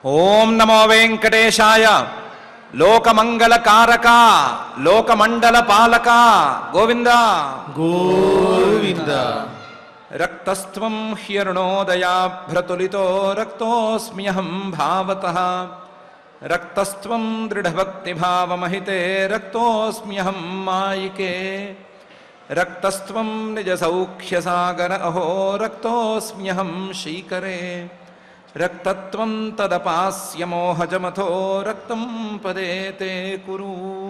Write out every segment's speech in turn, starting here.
ఓం నమో వెంకటేశాయ లోకమంగళకారక లోకమండల పాలక గోవింద గోవింద రక్తస్త్వం హ్యరుణోదయాభ్రతులితో రక్తోస్మ్యహం భావతః రక్తస్త్వం దృఢభక్తిభావమహితే రక్తోస్మ్యహం మాయికే రక్తస్త్వం నిజసౌఖ్యసాగర అహో రక్తోస్మ్యహం శీకరే రక్తత్వం తదపాస్య మోహజమథో రక్తం పదే తే కురు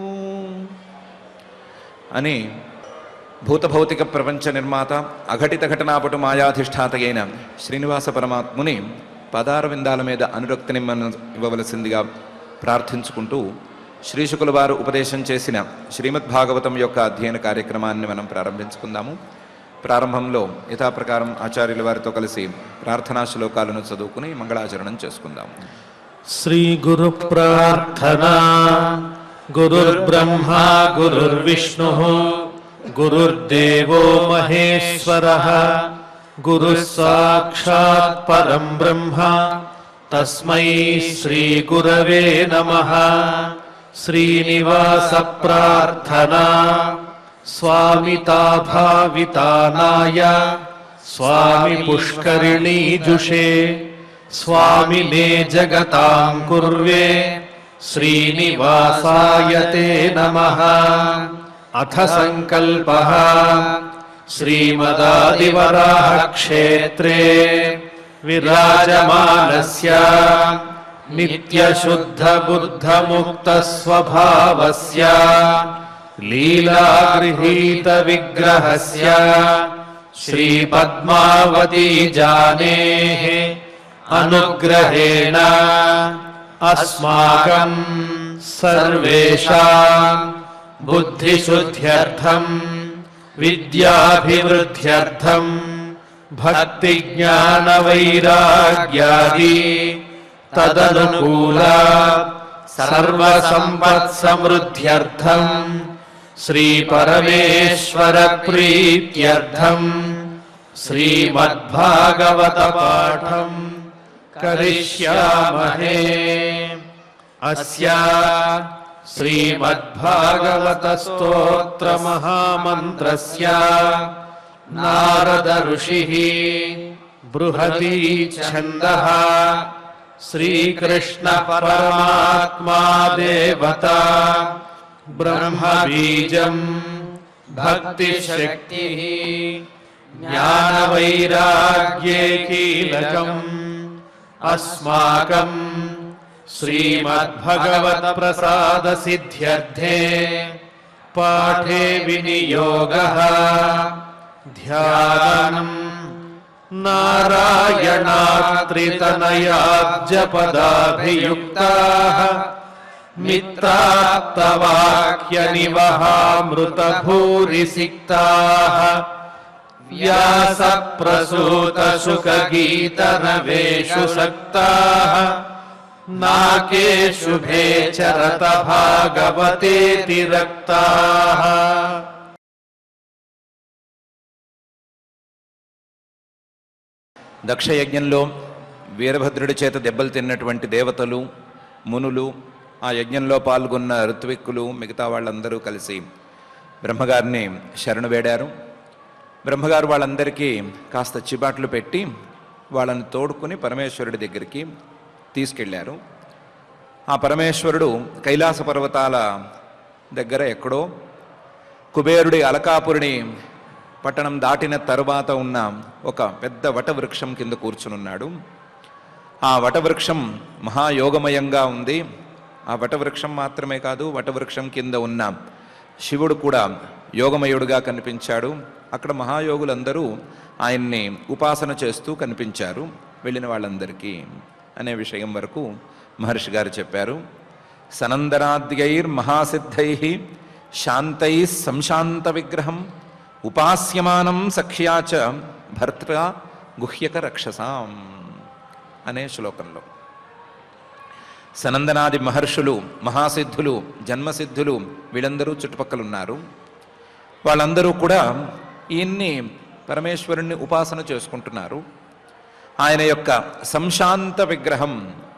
అని భూతభౌతిక ప్రపంచ నిర్మాత అఘటిత ఘటనాపటు మాయాధిష్ఠాత అయిన శ్రీనివాస పరమాత్ముని పదార విందాల మీద అనురక్తిని మనం ఇవ్వవలసిందిగా ప్రార్థించుకుంటూ శ్రీశుకుల వారు ఉపదేశం చేసిన శ్రీమద్ భాగవతం యొక్క అధ్యయన కార్యక్రమాన్ని మనం ప్రారంభించుకుందాము ప్రారంభంలో యథాప్రకారం ఆచార్యుల వారితో కలిసి ప్రార్థనా శ్లోకాలను చదువుకుని మంగళాచరణం చేసుకుందాం శ్రీ గురు ప్రార్థనా గురుర్బ్రహ్మా గురుర్విష్ణు గురుర్దేవో మహేశ్వర గురు సాక్షాత్ పరం బ్రహ్మ తస్మై శ్రీ గురవే నమ శ్రీనివాస ప్రార్థనా స్వామితాభావితానాయ స్వామి పుష్కరిణీజుషే స్వామినే జగతాం కుర్వే శ్రీనివాసాయ తే నమః అథ సంకల్పః శ్రీమదాదివరాహ క్షేత్రే విరాజమానస్య నిత్యశుద్ధ బుద్ధ ముక్త స్వభావస్య లీలాగృహీత విగ్రహస్య శ్రీ పద్మావతీ జానేః అనుగ్రహేణ అస్మాకం సర్వేషాం బుద్ధిశుద్ధ్యర్థం విద్యాభివృద్ధ్యర్థం భక్తి జ్ఞాన వైరాగ్యాది తదనుకూల సర్వ సంపత్ సమృద్ధ్యర్థం శ్రీ పరమేశ్వర ప్రీత్యర్థం శ్రీమద్భాగవత పాఠం కరిష్యామహే అస్య శ్రీమద్భాగవత స్తోత్ర మహామంత్రస్య నారద ఋషిః బృహతి ఛందః శ్రీకృష్ణ పరమాత్మా దేవత బ్రహ్మ బీజం భక్తి శక్తి జ్ఞాన వైరాగ్యే కీలకం అస్మాకం శ్రీమద్భగవత ప్రసాద సిద్ధ్యర్థే పాఠే వినియోగ ధ్యానం నారాయణాత్రితనయాబ్జపదాభియుక్తా మిత్రాప్తవాక్యనివహామృతభూరిసిక్తా వ్యాసప్రసూతశుకగీతరవేషు సక్తా నాకే శుభే చరత భాగవతేతి రక్తా దక్షయజ్ఞంలో వీరభద్రుడి చేత దెబ్బలు తిన్నటువంటి దేవతలు మునులు ఆ యజ్ఞంలో పాల్గొన్న ఋత్విక్కులు మిగతా వాళ్ళందరూ కలిసి బ్రహ్మగారిని శరణు వేడారు బ్రహ్మగారు వాళ్ళందరికీ కాస్త చిబాట్లు పెట్టి వాళ్ళని తోడుకుని పరమేశ్వరుడి దగ్గరికి తీసుకెళ్ళారు ఆ పరమేశ్వరుడు కైలాస పర్వతాల దగ్గర ఎక్కడో కుబేరుడి అలకాపురిని పట్టణం దాటిన తరువాత ఉన్న ఒక పెద్ద వటవృక్షం కింద కూర్చునున్నాడు ఆ వటవృక్షం మహాయోగమయంగా ఉంది ఆ వటవృక్షం మాత్రమే కాదు వటవృక్షం కింద ఉన్న శివుడు కూడా యోగమయుడుగా కనిపించాడు అక్కడ మహాయోగులందరూ ఆయన్ని ఉపాసన చేస్తూ కనిపించారు వెళ్ళిన వాళ్ళందరికీ అనే విషయం వరకు మహర్షి గారు చెప్పారు సనందనాద్యైర్ మహాసిద్ధై శాంతై సంశాంత విగ్రహం ఉపాస్యమానం సఖ్యాచ భర్త గుహ్యక రక్షసాం అనే శ్లోకంలో సనందనాది మహర్షులు మహాసిద్ధులు జన్మసిద్ధులు వీళ్ళందరూ చుట్టుపక్కల ఉన్నారు వాళ్ళందరూ కూడా ఈయన్ని పరమేశ్వరుణ్ణి ఉపాసన చేసుకుంటున్నారు ఆయన యొక్క సంశాంత విగ్రహం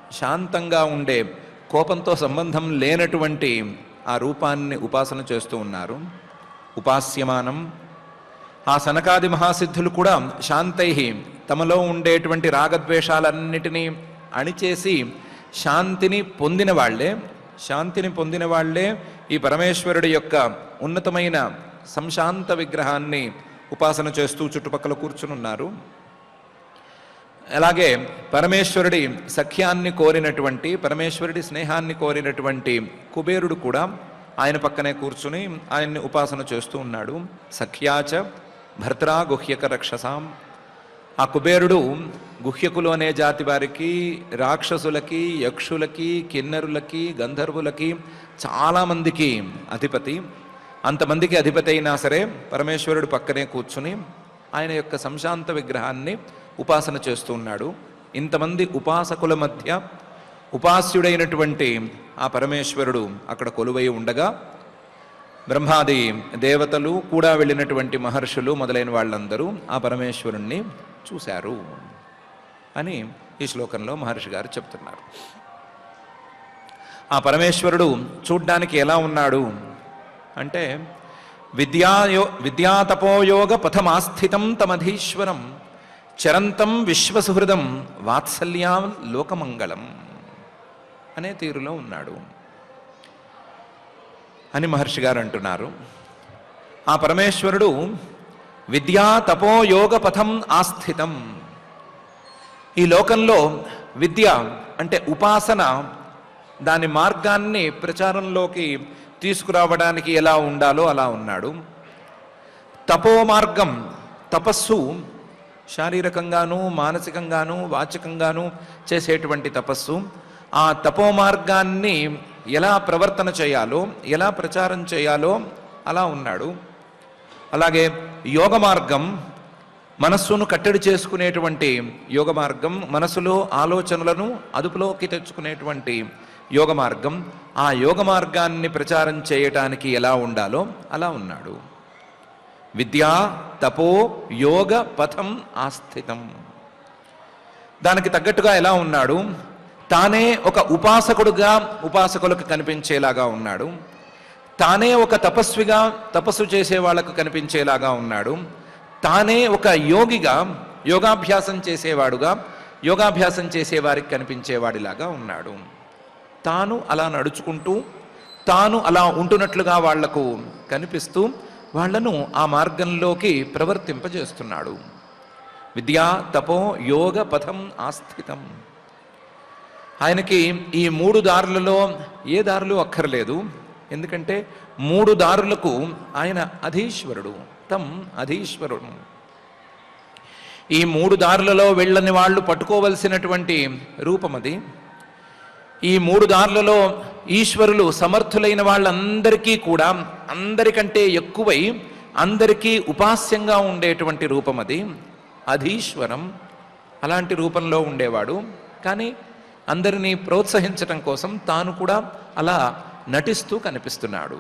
శాంతంగా ఉండే కోపంతో సంబంధం లేనటువంటి ఆ రూపాన్ని ఉపాసన చేస్తూ ఉన్నారు ఉపాస్యమానం ఆ సనకాది మహాసిద్ధులు కూడా శాంతై తమలో ఉండేటువంటి రాగద్వేషాలన్నిటినీ అణిచేసి శాంతిని పొందిన వాళ్ళే శాంతిని పొందిన వాళ్ళే ఈ పరమేశ్వరుడి యొక్క ఉన్నతమైన సంశాంత విగ్రహాన్ని ఉపాసన చేస్తూ చుట్టుపక్కల కూర్చునున్నారు అలాగే పరమేశ్వరుడి సఖ్యాన్ని కోరినటువంటి పరమేశ్వరుడి స్నేహాన్ని కోరినటువంటి కుబేరుడు కూడా ఆయన పక్కనే కూర్చుని ఆయన్ని ఉపాసన చేస్తూ ఉన్నాడు సఖ్యాచ భర్త్రా గుహ్యక రక్షసాం ఆ కుబేరుడు గుహ్యకులు అనే జాతి వారికి రాక్షసులకి యక్షులకి కిన్నరులకి గంధర్వులకి చాలామందికి అధిపతి అంతమందికి అధిపతి అయినా సరే పరమేశ్వరుడు పక్కనే కూర్చుని ఆయన యొక్క సంశాంత విగ్రహాన్ని ఉపాసన చేస్తూ ఉన్నాడు ఇంతమంది ఉపాసకుల మధ్య ఉపాస్యుడైనటువంటి ఆ పరమేశ్వరుడు అక్కడ కొలువై ఉండగా బ్రహ్మాది దేవతలు కూడా వెళ్ళినటువంటి మహర్షులు మొదలైన వాళ్ళందరూ ఆ పరమేశ్వరుణ్ణి చూశారు అని ఈ శ్లోకంలో మహర్షి గారు చెప్తున్నారు ఆ పరమేశ్వరుడు చూడ్డానికి ఎలా ఉన్నాడు అంటే విద్యాయో విద్యాతపోయోగ పథమాస్థితం తమధీశ్వరం చరంతం విశ్వసుహృదం వాత్సల్యాం లోకమంగళం అనే తీరులో ఉన్నాడు అని మహర్షి గారు అంటున్నారు ఆ పరమేశ్వరుడు విద్యా తపో యోగ పథం ఆస్థితం ఈ లోకంలో విద్య అంటే ఉపాసన దాని మార్గాన్ని ప్రచారంలోకి తీసుకురావడానికి ఎలా ఉండాలో అలా ఉన్నాడు తపో మార్గం తపస్సు శారీరకంగాను మానసికంగాను వాచకంగాను చేసేటువంటి తపస్సు ఆ తపో మార్గాన్ని ఎలా ప్రవర్తన చేయాలో ఎలా ప్రచారం చేయాలో అలా ఉన్నాడు అలాగే యోగ మార్గం మనస్సును కట్టడి చేసుకునేటువంటి యోగ మార్గం మనసులో ఆలోచనలను అదుపులోకి తెచ్చుకునేటువంటి యోగ మార్గం ఆ యోగ మార్గాన్ని ప్రచారం చేయటానికి ఎలా ఉండాలో అలా ఉన్నాడు విద్యా తపో యోగ పథం ఆస్థితం దానికి తగ్గట్టుగా ఎలా ఉన్నాడు తానే ఒక ఉపాసకుడుగా ఉపాసకులకు కనిపించేలాగా ఉన్నాడు తానే ఒక తపస్విగా తపస్సు చేసే వాళ్ళకు కనిపించేలాగా ఉన్నాడు తానే ఒక యోగిగా యోగాభ్యాసం చేసేవాడుగా యోగాభ్యాసం చేసేవారికి కనిపించేవాడిలాగా ఉన్నాడు తాను అలా నడుచుకుంటూ తాను అలా ఉంటున్నట్లుగా వాళ్లకు కనిపిస్తూ వాళ్లను ఆ మార్గంలోకి ప్రవర్తింపజేస్తున్నాడు విద్యా తపో యోగ పథం ఆస్థితం ఆయనకి ఈ మూడు దారులలో ఏ దారులు అక్కర్లేదు ఎందుకంటే మూడు దారులకు ఆయన అధీశ్వరుడు తం అధీశ్వరుడు ఈ మూడు దారులలో వెళ్ళని వాళ్ళు పట్టుకోవలసినటువంటి రూపం అది ఈ మూడు దారులలో ఈశ్వరులు సమర్థులైన వాళ్ళందరికీ కూడా అందరికంటే ఎక్కువై అందరికీ ఉపాస్యంగా ఉండేటువంటి రూపం అది అధీశ్వరం అలాంటి రూపంలో ఉండేవాడు కానీ అందరినీ ప్రోత్సహించటం కోసం తాను కూడా అలా నటిస్తూ కనిపిస్తున్నాడు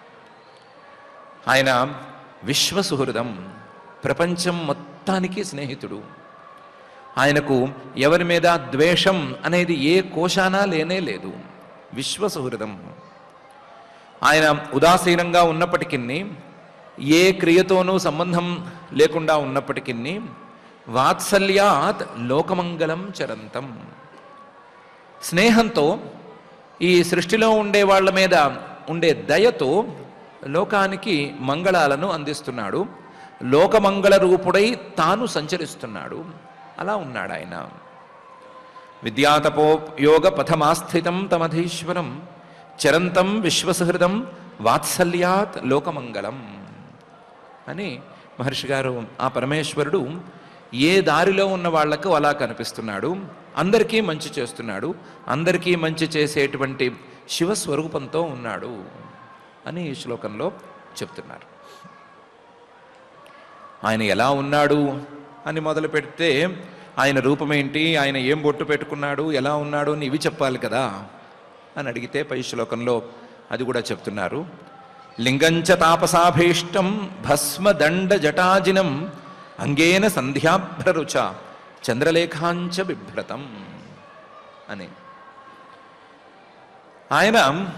ఆయన విశ్వసుహృదం ప్రపంచం మొత్తానికి స్నేహితుడు ఆయనకు ఎవరి మీద ద్వేషం అనేది ఏ కోశానా లేనే లేదు విశ్వసుహృదం ఆయన ఉదాసీనంగా ఉన్నప్పటికీ ఏ క్రియతోనూ సంబంధం లేకుండా ఉన్నప్పటికీ వాత్సల్యాత్ లోకమంగళం చరంతం స్నేహంతో ఈ సృష్టిలో ఉండే వాళ్ళ మీద ఉండే దయతో లోకానికి మంగళాలను అందిస్తున్నాడు లోకమంగళ రూపుడై తాను సంచరిస్తున్నాడు అలా ఉన్నాడు ఆయన విద్యాతపో యోగ పథమాస్థితం తమధీశ్వరం చరంతం విశ్వసహృదం వాత్సల్యాత్ లోకమంగళం అని మహర్షి గారు ఆ పరమేశ్వరుడు ఏ దారిలో ఉన్న వాళ్లకు అలా కనిపిస్తున్నాడు అందరికీ మంచి చేస్తున్నాడు అందరికీ మంచి చేసేటువంటి శివస్వరూపంతో ఉన్నాడు అని ఈ శ్లోకంలో చెప్తున్నారు ఆయన ఎలా ఉన్నాడు అని మొదలు పెడితే ఆయన రూపమేంటి ఆయన ఏం బొట్టు పెట్టుకున్నాడు ఎలా ఉన్నాడు అని ఇవి చెప్పాలి కదా అని అడిగితే పై శ్లోకంలో అది కూడా చెప్తున్నారు లింగంచ తాపసాభీష్టం భస్మదండ జటాజినం అంగేన సంధ్యాభ్రరుచ చంద్రలేఖాంచ బిభ్రతం అని ఆయన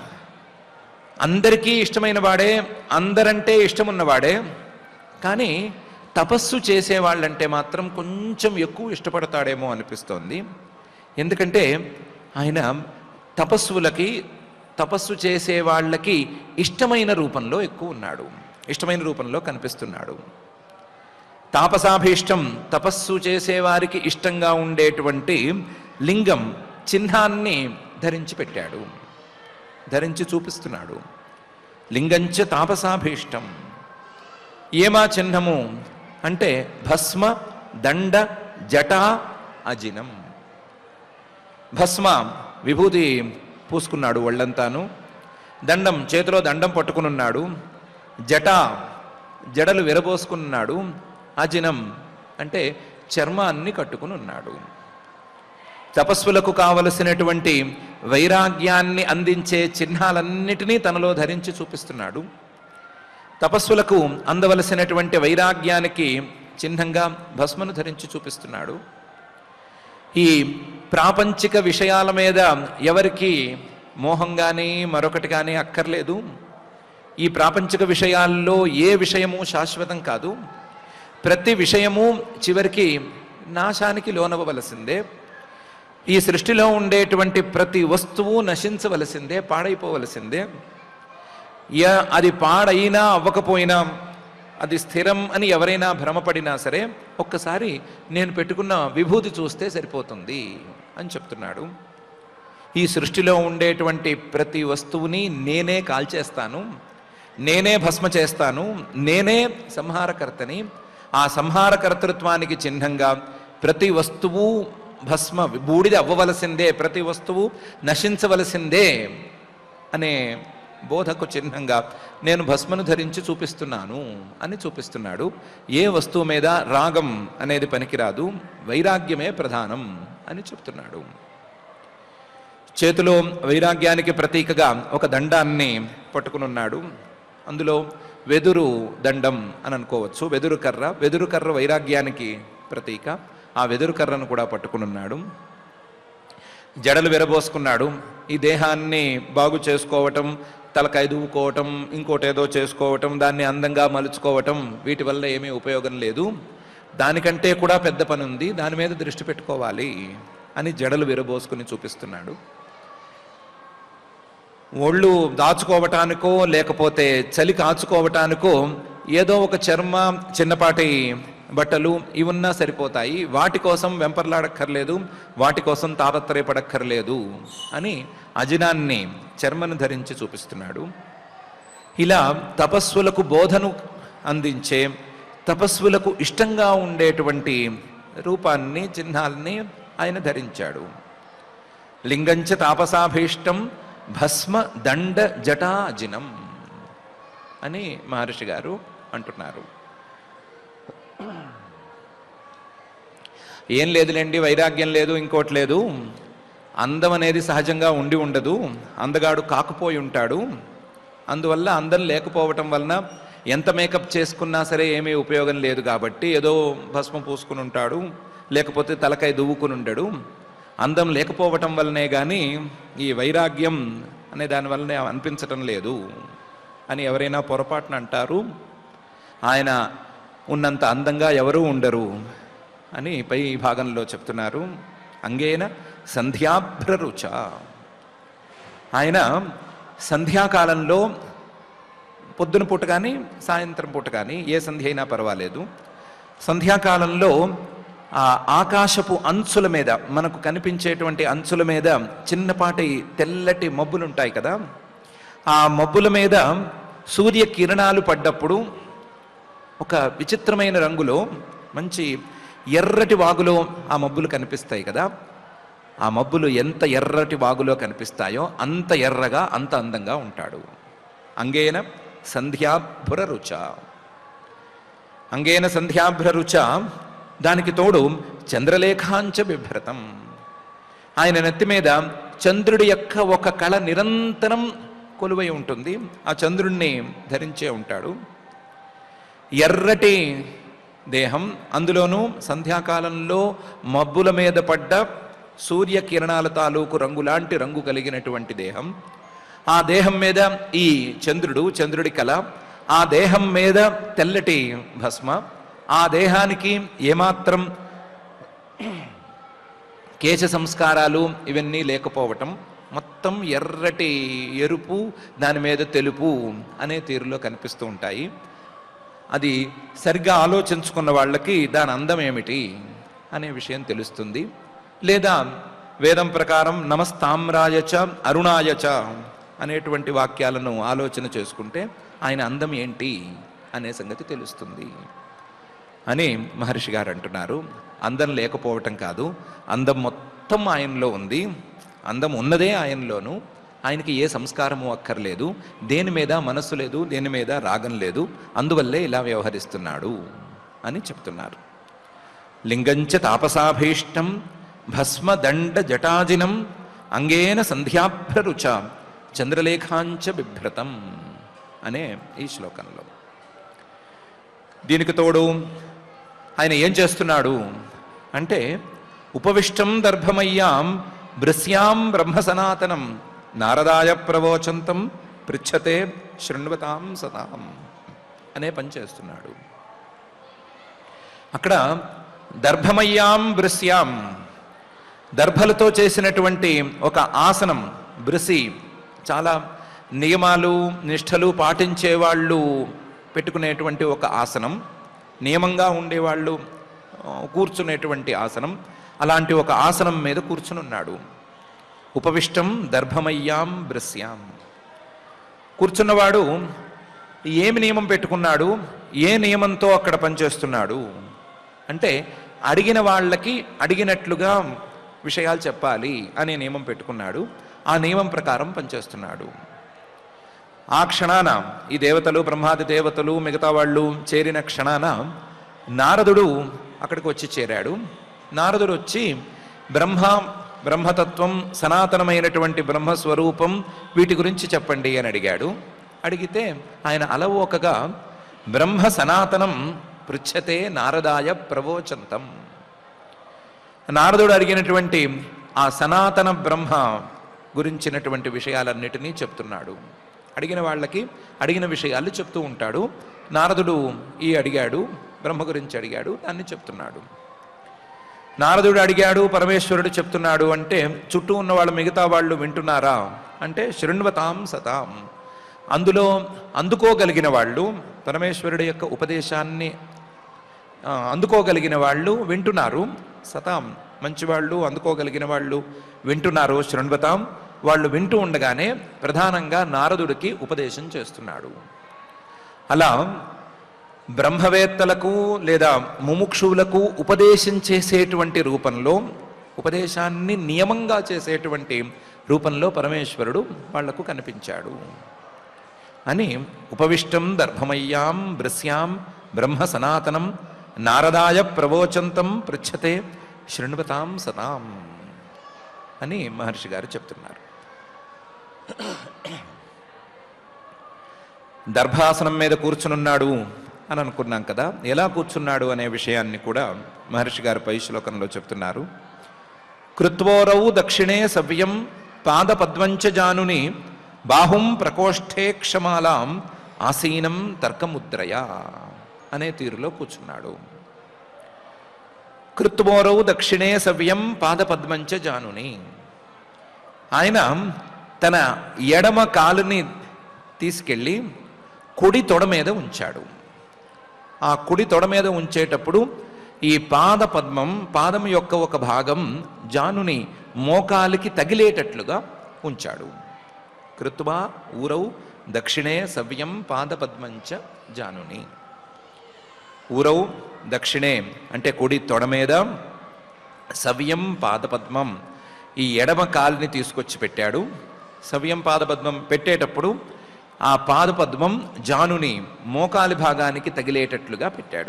అందరికీ ఇష్టమైన వాడే అందరంటే ఇష్టమున్నవాడే కానీ తపస్సు చేసేవాళ్ళంటే మాత్రం కొంచెం ఎక్కువ ఇష్టపడతాడేమో అనిపిస్తోంది ఎందుకంటే ఆయన తపస్సులకి తపస్సు చేసే వాళ్ళకి ఇష్టమైన రూపంలో ఎక్కువ ఉన్నాడు ఇష్టమైన రూపంలో కనిపిస్తున్నాడు తాపసాభీష్టం తపస్సు చేసేవారికి ఇష్టంగా ఉండేటువంటి లింగం చిహ్నాన్ని ధరించి పెట్టాడు ధరించి చూపిస్తున్నాడు లింగంచ తాపసాభీష్టం ఏమా చిహ్నము అంటే భస్మ దండ జటా అజినం భస్మ విభూతి పూసుకున్నాడు ఒళ్ళంతాను దండం చేతిలో దండం పట్టుకునున్నాడు జట జడలు విరబోసుకున్నాడు అజినం అంటే చర్మాన్ని కట్టుకుని ఉన్నాడు తపస్సులకు కావలసినటువంటి వైరాగ్యాన్ని అందించే చిహ్నాలన్నిటినీ తనలో ధరించి చూపిస్తున్నాడు తపస్సులకు అందవలసినటువంటి వైరాగ్యానికి చిహ్నంగా భస్మను ధరించి చూపిస్తున్నాడు ఈ ప్రాపంచిక విషయాల మీద ఎవరికి మోహం కానీ మరొకటి కానీ అక్కర్లేదు ఈ ప్రాపంచిక విషయాల్లో ఏ విషయము శాశ్వతం కాదు ప్రతి విషయము చివరికి నాశానికి లోనవ్వవలసిందే ఈ సృష్టిలో ఉండేటువంటి ప్రతి వస్తువు నశించవలసిందే పాడైపోవలసిందే యా అది పాడైనా అవ్వకపోయినా అది స్థిరం అని ఎవరైనా భ్రమపడినా సరే ఒక్కసారి నేను పెట్టుకున్న విభూతి చూస్తే సరిపోతుంది అని చెప్తున్నాడు ఈ సృష్టిలో ఉండేటువంటి ప్రతి వస్తువుని నేనే కాల్చేస్తాను నేనే భస్మ చేస్తాను నేనే సంహారకర్తని ఆ సంహారకర్తృత్వానికి చిహ్నంగా ప్రతి వస్తువు భస్మ బూడిద అవ్వవలసిందే ప్రతి వస్తువు నశించవలసిందే అనే బోధకు చిహ్నంగా నేను భస్మను ధరించి చూపిస్తున్నాను అని చూపిస్తున్నాడు ఏ వస్తువు మీద రాగం అనేది పనికిరాదు వైరాగ్యమే ప్రధానం అని చెప్తున్నాడు చేతిలో వైరాగ్యానికి ప్రతీకగా ఒక దండాన్ని పట్టుకునున్నాడు అందులో వెదురు దండం అని అనుకోవచ్చు వెదురు కర్ర వెదురు కర్ర వైరాగ్యానికి ప్రతీక ఆ వెదురు కర్రను కూడా పట్టుకునున్నాడు జడలు విరబోసుకున్నాడు ఈ దేహాన్ని బాగు చేసుకోవటం తలకాయ దువ్వుకోవటం ఇంకోటేదో చేసుకోవటం దాన్ని అందంగా మలుచుకోవటం వీటి వల్ల ఏమీ ఉపయోగం లేదు దానికంటే కూడా పెద్ద పని ఉంది దాని మీద దృష్టి పెట్టుకోవాలి అని జడలు విరబోసుకుని చూపిస్తున్నాడు ఒళ్ళు దాచుకోవటానికో లేకపోతే చలి కాచుకోవటానికో ఏదో ఒక చర్మ చిన్నపాటి బట్టలు ఇవి ఉన్నా సరిపోతాయి వాటి కోసం వెంపర్లాడక్కర్లేదు వాటి కోసం తాపత్రయపడక్కర్లేదు అని అజినాన్ని చర్మను ధరించి చూపిస్తున్నాడు ఇలా తపస్సులకు బోధను అందించే తపస్సులకు ఇష్టంగా ఉండేటువంటి రూపాన్ని చిహ్నాల్ని ఆయన ధరించాడు లింగంచ తాపసాభీష్టం భస్మ దండ జటాజినం అని మహర్షి గారు అంటున్నారు ఏం లేదులేండి వైరాగ్యం లేదు ఇంకోటి లేదు అందం అనేది సహజంగా ఉండి ఉండదు అందగాడు కాకపోయి ఉంటాడు అందువల్ల అందం లేకపోవటం వలన ఎంత మేకప్ చేసుకున్నా సరే ఏమీ ఉపయోగం లేదు కాబట్టి ఏదో భస్మం పూసుకుని ఉంటాడు లేకపోతే తలకాయ దువ్వుకుని ఉండడు అందం లేకపోవటం వల్లనే కానీ ఈ వైరాగ్యం అనే దాని వల్లనే అనిపించటం లేదు అని ఎవరైనా పొరపాటున అంటారు ఆయన ఉన్నంత అందంగా ఎవరూ ఉండరు అని పై భాగంలో చెప్తున్నారు అంగేన సంధ్యాభ్రరుచ ఆయన సంధ్యాకాలంలో పొద్దున పూట కానీ సాయంత్రం పూట కానీ ఏ సంధ్య అయినా పర్వాలేదు సంధ్యాకాలంలో ఆ ఆకాశపు అంచుల మీద మనకు కనిపించేటువంటి అంచుల మీద చిన్నపాటి తెల్లటి మబ్బులు ఉంటాయి కదా ఆ మబ్బుల మీద సూర్య కిరణాలు పడ్డప్పుడు ఒక విచిత్రమైన రంగులో మంచి ఎర్రటి వాగులో ఆ మబ్బులు కనిపిస్తాయి కదా ఆ మబ్బులు ఎంత ఎర్రటి వాగులో కనిపిస్తాయో అంత ఎర్రగా అంత అందంగా ఉంటాడు అంగేన సంధ్యాభ్ర రుచ అంగేన సంధ్యాభ్ర రుచ దానికి తోడు చంద్రలేఖాంచ బిభ్రతం ఆయన నెత్తి మీద చంద్రుడి యొక్క ఒక కళ నిరంతరం కొలువై ఉంటుంది ఆ చంద్రుణ్ణి ధరించే ఉంటాడు ఎర్రటి దేహం అందులోనూ సంధ్యాకాలంలో మబ్బుల మీద పడ్డ సూర్యకిరణాల తాలూకు రంగులాంటి రంగు కలిగినటువంటి దేహం ఆ దేహం మీద ఈ చంద్రుడు చంద్రుడి కళ ఆ దేహం మీద తెల్లటి భస్మ ఆ దేహానికి ఏమాత్రం కేశ సంస్కారాలు ఇవన్నీ లేకపోవటం మొత్తం ఎర్రటి ఎరుపు దాని మీద తెలుపు అనే తీరులో కనిపిస్తూ ఉంటాయి అది సరిగ్గా ఆలోచించుకున్న వాళ్ళకి దాని అందం ఏమిటి అనే విషయం తెలుస్తుంది లేదా వేదం ప్రకారం నమస్తామ్రాయచ అరుణాయచ అనేటువంటి వాక్యాలను ఆలోచన చేసుకుంటే ఆయన అందం ఏంటి అనే సంగతి తెలుస్తుంది అని మహర్షి గారు అంటున్నారు అందం లేకపోవటం కాదు అందం మొత్తం ఆయనలో ఉంది అందం ఉన్నదే ఆయనలోను ఆయనకి ఏ సంస్కారము అక్కర్లేదు దేని మీద మనస్సు లేదు దేని మీద రాగం లేదు అందువల్లే ఇలా వ్యవహరిస్తున్నాడు అని చెప్తున్నారు లింగంచ తాపసాభీష్టం భస్మదండ జటాజినం అంగేన సంధ్యాభ్రరుచ చంద్రలేఖాంచ బిభ్రతం అనే ఈ శ్లోకంలో దీనికి తోడు ఆయన ఏం చేస్తున్నాడు అంటే ఉపవిష్టం దర్భమయ్యాం భృశ్యాం బ్రహ్మ సనాతనం నారదాయ ప్రవోచంతం పృచ్ఛతే శృణ్వతాం సతాం అనే పని చేస్తున్నాడు అక్కడ దర్భమయ్యాం భృశ్యాం దర్భలతో చేసినటువంటి ఒక ఆసనం బ్రసి చాలా నియమాలు నిష్ఠలు పాటించే వాళ్ళు పెట్టుకునేటువంటి ఒక ఆసనం నియమంగా ఉండేవాళ్ళు ఆ, కూర్చునేటువంటి ఆసనం అలాంటి ఒక ఆసనం మీద కూర్చునున్నాడు ఉపవిష్టం దర్భమయ్యాం బ్రస్యాం కూర్చున్నవాడు ఏమి నియమం పెట్టుకున్నాడు ఏ నియమంతో అక్కడ పనిచేస్తున్నాడు అంటే అడిగిన వాళ్ళకి అడిగినట్లుగా విషయాలు చెప్పాలి అనే నియమం పెట్టుకున్నాడు ఆ నియమం ప్రకారం పనిచేస్తున్నాడు ఆ క్షణాన ఈ దేవతలు బ్రహ్మాది దేవతలు మిగతా వాళ్ళు చేరిన క్షణాన నారదుడు అక్కడికి వచ్చి చేరాడు నారదుడు వచ్చి బ్రహ్మ బ్రహ్మతత్వం సనాతనమైనటువంటి బ్రహ్మస్వరూపం వీటి గురించి చెప్పండి అని అడిగాడు అడిగితే ఆయన అలవోకగా బ్రహ్మ సనాతనం పృచ్ఛతే నారదాయ ప్రవోచంతం నారదుడు అడిగినటువంటి ఆ సనాతన బ్రహ్మ గురించినటువంటి విషయాలన్నిటినీ చెప్తున్నాడు అడిగిన వాళ్ళకి అడిగిన విషయాలు చెప్తూ ఉంటాడు నారదుడు ఈ అడిగాడు బ్రహ్మ గురించి అడిగాడు దాన్ని చెప్తున్నాడు నారదుడు అడిగాడు పరమేశ్వరుడు చెప్తున్నాడు అంటే చుట్టూ ఉన్న వాళ్ళు మిగతా వాళ్ళు వింటున్నారా అంటే శృణ్వతాం సతాం అందులో అందుకోగలిగిన వాళ్ళు పరమేశ్వరుడి యొక్క ఉపదేశాన్ని ఆ, అందుకోగలిగిన వాళ్ళు వింటున్నారు సతాం మంచివాళ్ళు అందుకోగలిగిన వాళ్ళు వింటున్నారు శృణ్వతాం వాళ్ళు వింటూ ఉండగానే ప్రధానంగా నారదుడికి ఉపదేశం చేస్తున్నాడు అలా బ్రహ్మవేత్తలకు లేదా ముముక్షువులకు ఉపదేశం చేసేటువంటి రూపంలో ఉపదేశాన్ని నియమంగా చేసేటువంటి రూపంలో పరమేశ్వరుడు వాళ్లకు కనిపించాడు అని ఉపవిష్టం దర్భమయ్యాం భృశ్యాం బ్రహ్మ సనాతనం నారదాయ ప్రవోచంతం పృచ్ఛతే శృణ్వతాం సతాం అని మహర్షి గారు చెప్తున్నారు దర్భాసనం మీద కూర్చునున్నాడు అని అనుకున్నాం కదా ఎలా కూర్చున్నాడు అనే విషయాన్ని కూడా మహర్షి గారు పై శ్లోకంలో చెప్తున్నారు కృత్వోరౌ దక్షిణే సవ్యం పాదపద్మంచ జానుని బాహుం ప్రకోష్ఠే క్షమాలాం ఆసీనం తర్కముద్రయ అనే తీరులో కూర్చున్నాడు కృత్వోరౌ దక్షిణే సవ్యం పాదపద్మంచ జానుని ఆయన తన ఎడమ కాలుని తీసుకెళ్ళి కుడి తొడ మీద ఉంచాడు ఆ కుడి తొడ మీద ఉంచేటప్పుడు ఈ పాద పద్మం పాదం యొక్క ఒక భాగం జానుని మోకాలికి తగిలేటట్లుగా ఉంచాడు కృత్వా ఊరౌ దక్షిణే సవ్యం పాదపద్మంచ జానుని ఊరౌ దక్షిణే అంటే కుడి తొడ మీద సవ్యం పాదపద్మం ఈ ఎడమ కాలుని తీసుకొచ్చి పెట్టాడు సవ్యం పాదపద్మం పెట్టేటప్పుడు ఆ పాదపద్మం జానుని మోకాలి భాగానికి తగిలేటట్లుగా పెట్టాడు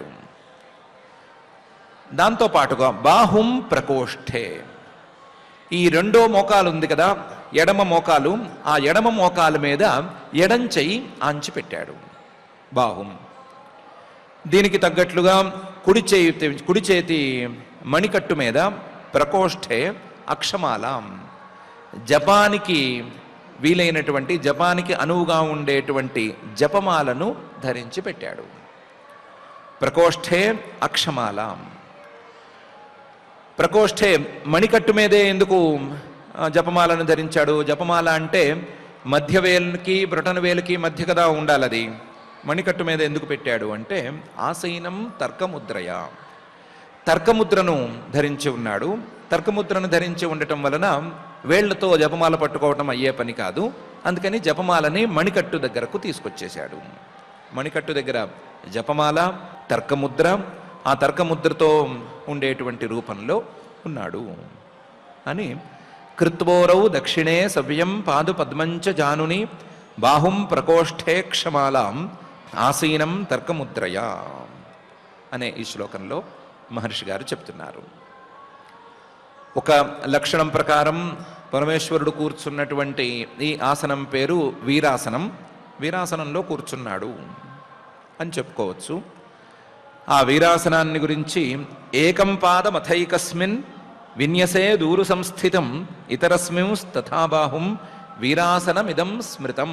దాంతో పాటుగా బాహుం ప్రకోష్ఠే ఈ రెండో మోకాలు ఉంది కదా ఎడమ మోకాలు ఆ ఎడమ మోకాలు మీద ఎడం చెయ్యి ఆంచి పెట్టాడు బాహుం దీనికి తగ్గట్లుగా కుడి చేతి కుడి చేతి మణికట్టు మీద ప్రకోష్ఠే అక్షమాలం జపానికి వీలైనటువంటి జపానికి అనువుగా ఉండేటువంటి జపమాలను ధరించి పెట్టాడు ప్రకోష్ఠే అక్షమాల ప్రకోష్ఠే మణికట్టు మీదే ఎందుకు ఆ, జపమాలను ధరించాడు జపమాల అంటే మధ్య వేలుకి బ్రొటన వేలుకి మధ్య కదా ఉండాలి అది మణికట్టు మీద ఎందుకు పెట్టాడు అంటే ఆసీనం తర్కముద్రయ తర్కముద్రను ధరించి ఉన్నాడు తర్కముద్రను ధరించి ఉండటం వలన వేళ్లతో జపమాల పట్టుకోవటం అయ్యే పని కాదు అందుకని జపమాలని మణికట్టు దగ్గరకు తీసుకొచ్చేశాడు మణికట్టు దగ్గర జపమాల తర్కముద్ర ఆ తర్కముద్రతో ఉండేటువంటి రూపంలో ఉన్నాడు అని కృత్వోరౌ దక్షిణే సవ్యం పాదు పద్మంచ జానుని బాహుం ప్రకోష్ఠే క్షమాలాం ఆసీనం తర్కముద్రయా అనే ఈ శ్లోకంలో మహర్షి గారు చెప్తున్నారు ఒక లక్షణం ప్రకారం పరమేశ్వరుడు కూర్చున్నటువంటి ఈ ఆసనం పేరు వీరాసనం వీరాసనంలో కూర్చున్నాడు అని చెప్పుకోవచ్చు ఆ వీరాసనాన్ని గురించి ఏకం పాదమథైకస్మిన్ విన్యసే దూరు సంస్థితం ఇతరస్మిం తథాబాహుం వీరాసనమిదం స్మృతం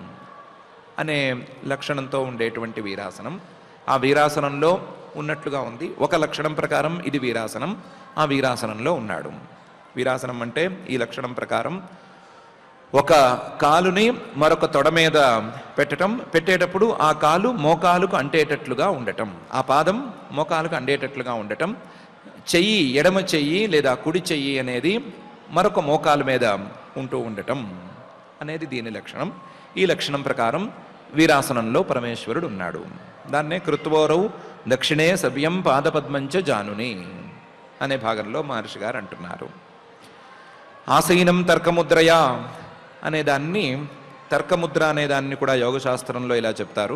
అనే లక్షణంతో ఉండేటువంటి వీరాసనం ఆ వీరాసనంలో ఉన్నట్లుగా ఉంది ఒక లక్షణం ప్రకారం ఇది వీరాసనం ఆ వీరాసనంలో ఉన్నాడు వీరాసనం అంటే ఈ లక్షణం ప్రకారం ఒక కాలుని మరొక తొడ మీద పెట్టటం పెట్టేటప్పుడు ఆ కాలు మోకాలుకు అంటేటట్లుగా ఉండటం ఆ పాదం మోకాలుకు అండేటట్లుగా ఉండటం చెయ్యి ఎడమ చెయ్యి లేదా కుడి చెయ్యి అనేది మరొక మోకాలు మీద ఉంటూ ఉండటం అనేది దీని లక్షణం ఈ లక్షణం ప్రకారం వీరాసనంలో పరమేశ్వరుడు ఉన్నాడు దాన్నే కృత్వోరవు దక్షిణే సవ్యం పాదపద్మంచ జానుని అనే భాగంలో మహర్షి గారు అంటున్నారు ఆసీనం తర్కముద్రయా అనే దాన్ని తర్కముద్ర అనే దాన్ని కూడా యోగశాస్త్రంలో ఇలా చెప్తారు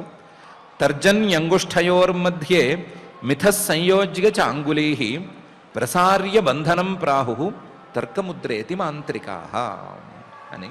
తర్జన్యంగుష్ఠయోర్మధ్యే మిథ సంయోజ్య చ అంగుళీ ప్రసార్య బంధనం ప్రాహు తర్కముద్రేతి మాంత్రికా అని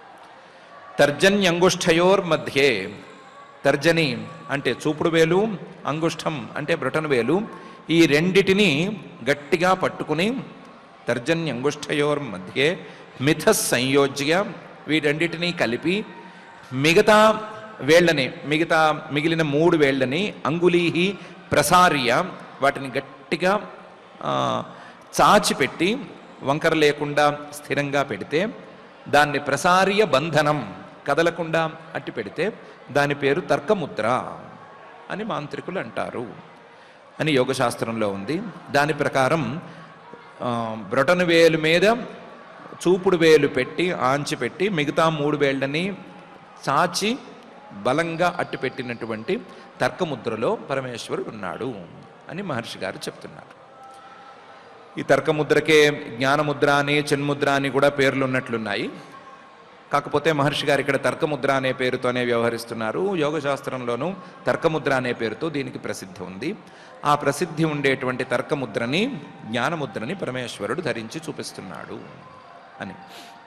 తర్జన్యంగుష్ఠయోర్మధ్యే తర్జని అంటే చూపుడు వేలు అంగుష్టం అంటే బ్రొటన వేలు ఈ రెండిటిని గట్టిగా పట్టుకుని తర్జన్యంగుష్ఠయోర్ మధ్యే మిథ సంయోజ్య వీటన్నిటినీ కలిపి మిగతా వేళ్ళని మిగతా మిగిలిన మూడు వేళ్ళని అంగుళీహి ప్రసార్య వాటిని గట్టిగా ఆ, చాచిపెట్టి వంకర లేకుండా స్థిరంగా పెడితే దాన్ని ప్రసార్య బంధనం కదలకుండా అట్టి పెడితే దాని పేరు తర్కముద్ర అని మాంత్రికులు అంటారు అని యోగశాస్త్రంలో ఉంది దాని ప్రకారం ఆ, బ్రొటన వేలు మీద చూపుడు వేలు పెట్టి ఆంచి పెట్టి మిగతా మూడు వేళ్ళని చాచి బలంగా అట్టి పెట్టినటువంటి తర్కముద్రలో పరమేశ్వరుడు ఉన్నాడు అని మహర్షి గారు చెప్తున్నారు ఈ తర్కముద్రకే జ్ఞానముద్ర అని చిన్ముద్ర అని కూడా పేర్లు ఉన్నట్లున్నాయి కాకపోతే మహర్షి గారు ఇక్కడ తర్కముద్ర అనే పేరుతోనే వ్యవహరిస్తున్నారు యోగశాస్త్రంలోనూ తర్కముద్ర అనే పేరుతో దీనికి ప్రసిద్ధి ఉంది ఆ ప్రసిద్ధి ఉండేటువంటి తర్కముద్రని జ్ఞానముద్రని పరమేశ్వరుడు ధరించి చూపిస్తున్నాడు అని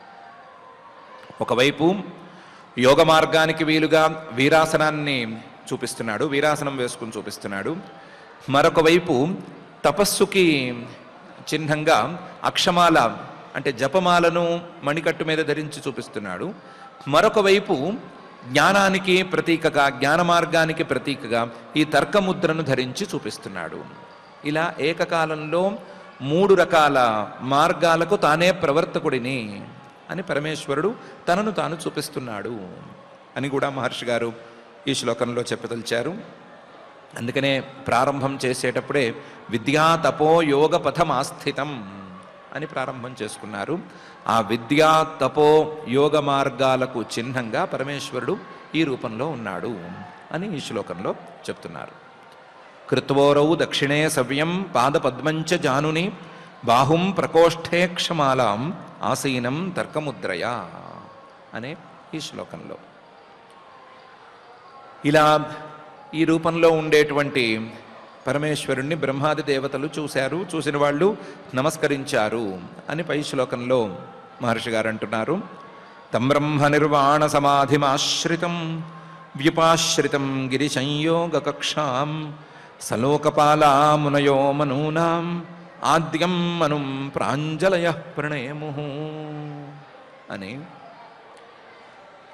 ఒకవైపు యోగ మార్గానికి వీలుగా వీరాసనాన్ని చూపిస్తున్నాడు వీరాసనం వేసుకుని చూపిస్తున్నాడు మరొక వైపు తపస్సుకి చిహ్నంగా అక్షమాల అంటే జపమాలను మణికట్టు మీద ధరించి చూపిస్తున్నాడు మరొక వైపు జ్ఞానానికి ప్రతీకగా జ్ఞాన మార్గానికి ప్రతీకగా ఈ తర్కముద్రను ధరించి చూపిస్తున్నాడు ఇలా ఏకకాలంలో మూడు రకాల మార్గాలకు తానే ప్రవర్తకుడిని అని పరమేశ్వరుడు తనను తాను చూపిస్తున్నాడు అని కూడా మహర్షి గారు ఈ శ్లోకంలో చెప్పదలిచారు అందుకనే ప్రారంభం చేసేటప్పుడే విద్యా తపో యోగ పథమాస్థితం అని ప్రారంభం చేసుకున్నారు ఆ విద్యా తపో యోగ మార్గాలకు చిహ్నంగా పరమేశ్వరుడు ఈ రూపంలో ఉన్నాడు అని ఈ శ్లోకంలో చెప్తున్నారు కృత్వోరౌ దక్షిణే సవ్యం పాదపద్మంచ జానుని బాహుం ప్రకోష్ఠే క్షమాలాం ఆసీనం తర్కముద్రయా అనే ఈ శ్లోకంలో ఇలా ఈ రూపంలో ఉండేటువంటి పరమేశ్వరుణ్ణి బ్రహ్మాది దేవతలు చూశారు చూసిన వాళ్ళు నమస్కరించారు అని పై శ్లోకంలో మహర్షి గారు అంటున్నారు తం బ్రహ్మ నిర్వాణ సమాధిమాశ్రితం వ్యుపాశ్రితం గిరి సంయోగ కక్షాం సలోకపాలా మునయో మనూనాం ఆద్యం మనుం ప్రాంజలయ ప్రణయము అని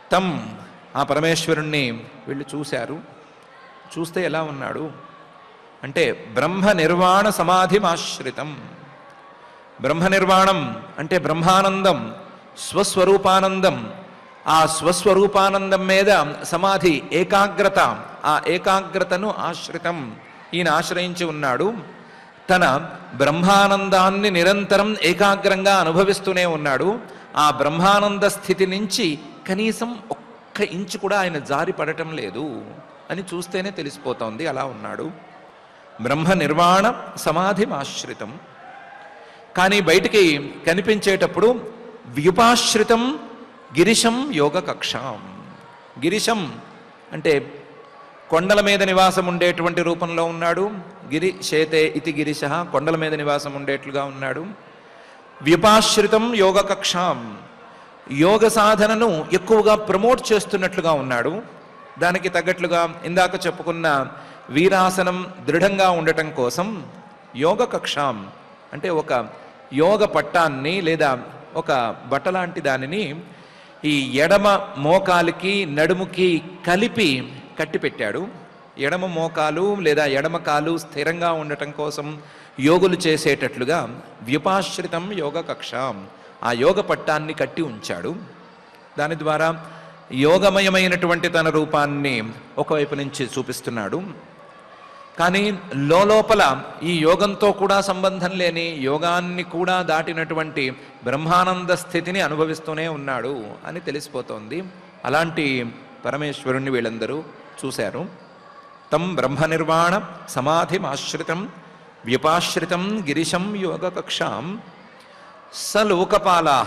తం ఆ పరమేశ్వరుణ్ణి వీళ్ళు చూశారు చూస్తే ఎలా ఉన్నాడు అంటే బ్రహ్మ నిర్వాణ సమాధిమాశ్రితం బ్రహ్మ నిర్వాణం అంటే బ్రహ్మానందం స్వస్వరూపానందం ఆ స్వస్వరూపానందం మీద సమాధి ఏకాగ్రత ఆ ఏకాగ్రతను ఆశ్రితం ఈయన ఆశ్రయించి ఉన్నాడు తన బ్రహ్మానందాన్ని నిరంతరం ఏకాగ్రంగా అనుభవిస్తూనే ఉన్నాడు ఆ బ్రహ్మానంద స్థితి నుంచి కనీసం ఒక్క ఇంచు కూడా ఆయన జారి పడటం లేదు అని చూస్తేనే తెలిసిపోతోంది అలా ఉన్నాడు బ్రహ్మ నిర్వాణ సమాధిమాశ్రితం కానీ బయటికి కనిపించేటప్పుడు వ్యుపాశ్రితం గిరిశం యోగ కక్షాం గిరిశం అంటే కొండల మీద నివాసం ఉండేటువంటి రూపంలో ఉన్నాడు గిరి శేతే ఇతి గిరిశ కొండల మీద నివాసం ఉండేట్లుగా ఉన్నాడు వ్యుపాశ్రితం యోగ కక్షాం యోగ సాధనను ఎక్కువగా ప్రమోట్ చేస్తున్నట్లుగా ఉన్నాడు దానికి తగ్గట్లుగా ఇందాక చెప్పుకున్న వీరాసనం దృఢంగా ఉండటం కోసం యోగ కక్షాం అంటే ఒక యోగ పట్టాన్ని లేదా ఒక బట్ట లాంటి దానిని ఈ ఎడమ మోకాలికి నడుముకి కలిపి కట్టిపెట్టాడు ఎడమ మోకాలు లేదా ఎడమ కాలు స్థిరంగా ఉండటం కోసం యోగులు చేసేటట్లుగా వ్యుపాశ్రితం యోగ కక్షాం ఆ యోగ పట్టాన్ని కట్టి ఉంచాడు దాని ద్వారా యోగమయమైనటువంటి తన రూపాన్ని ఒకవైపు నుంచి చూపిస్తున్నాడు కానీ లోపల ఈ యోగంతో కూడా సంబంధం లేని యోగాన్ని కూడా దాటినటువంటి బ్రహ్మానంద స్థితిని అనుభవిస్తూనే ఉన్నాడు అని తెలిసిపోతోంది అలాంటి పరమేశ్వరుణ్ణి వీళ్ళందరూ చూశారు తం బ్రహ్మ నిర్వాణ సమాధిమాశ్రితం వ్యుపాశ్రితం గిరిశం యోగకక్షాం స లోకపాలాహ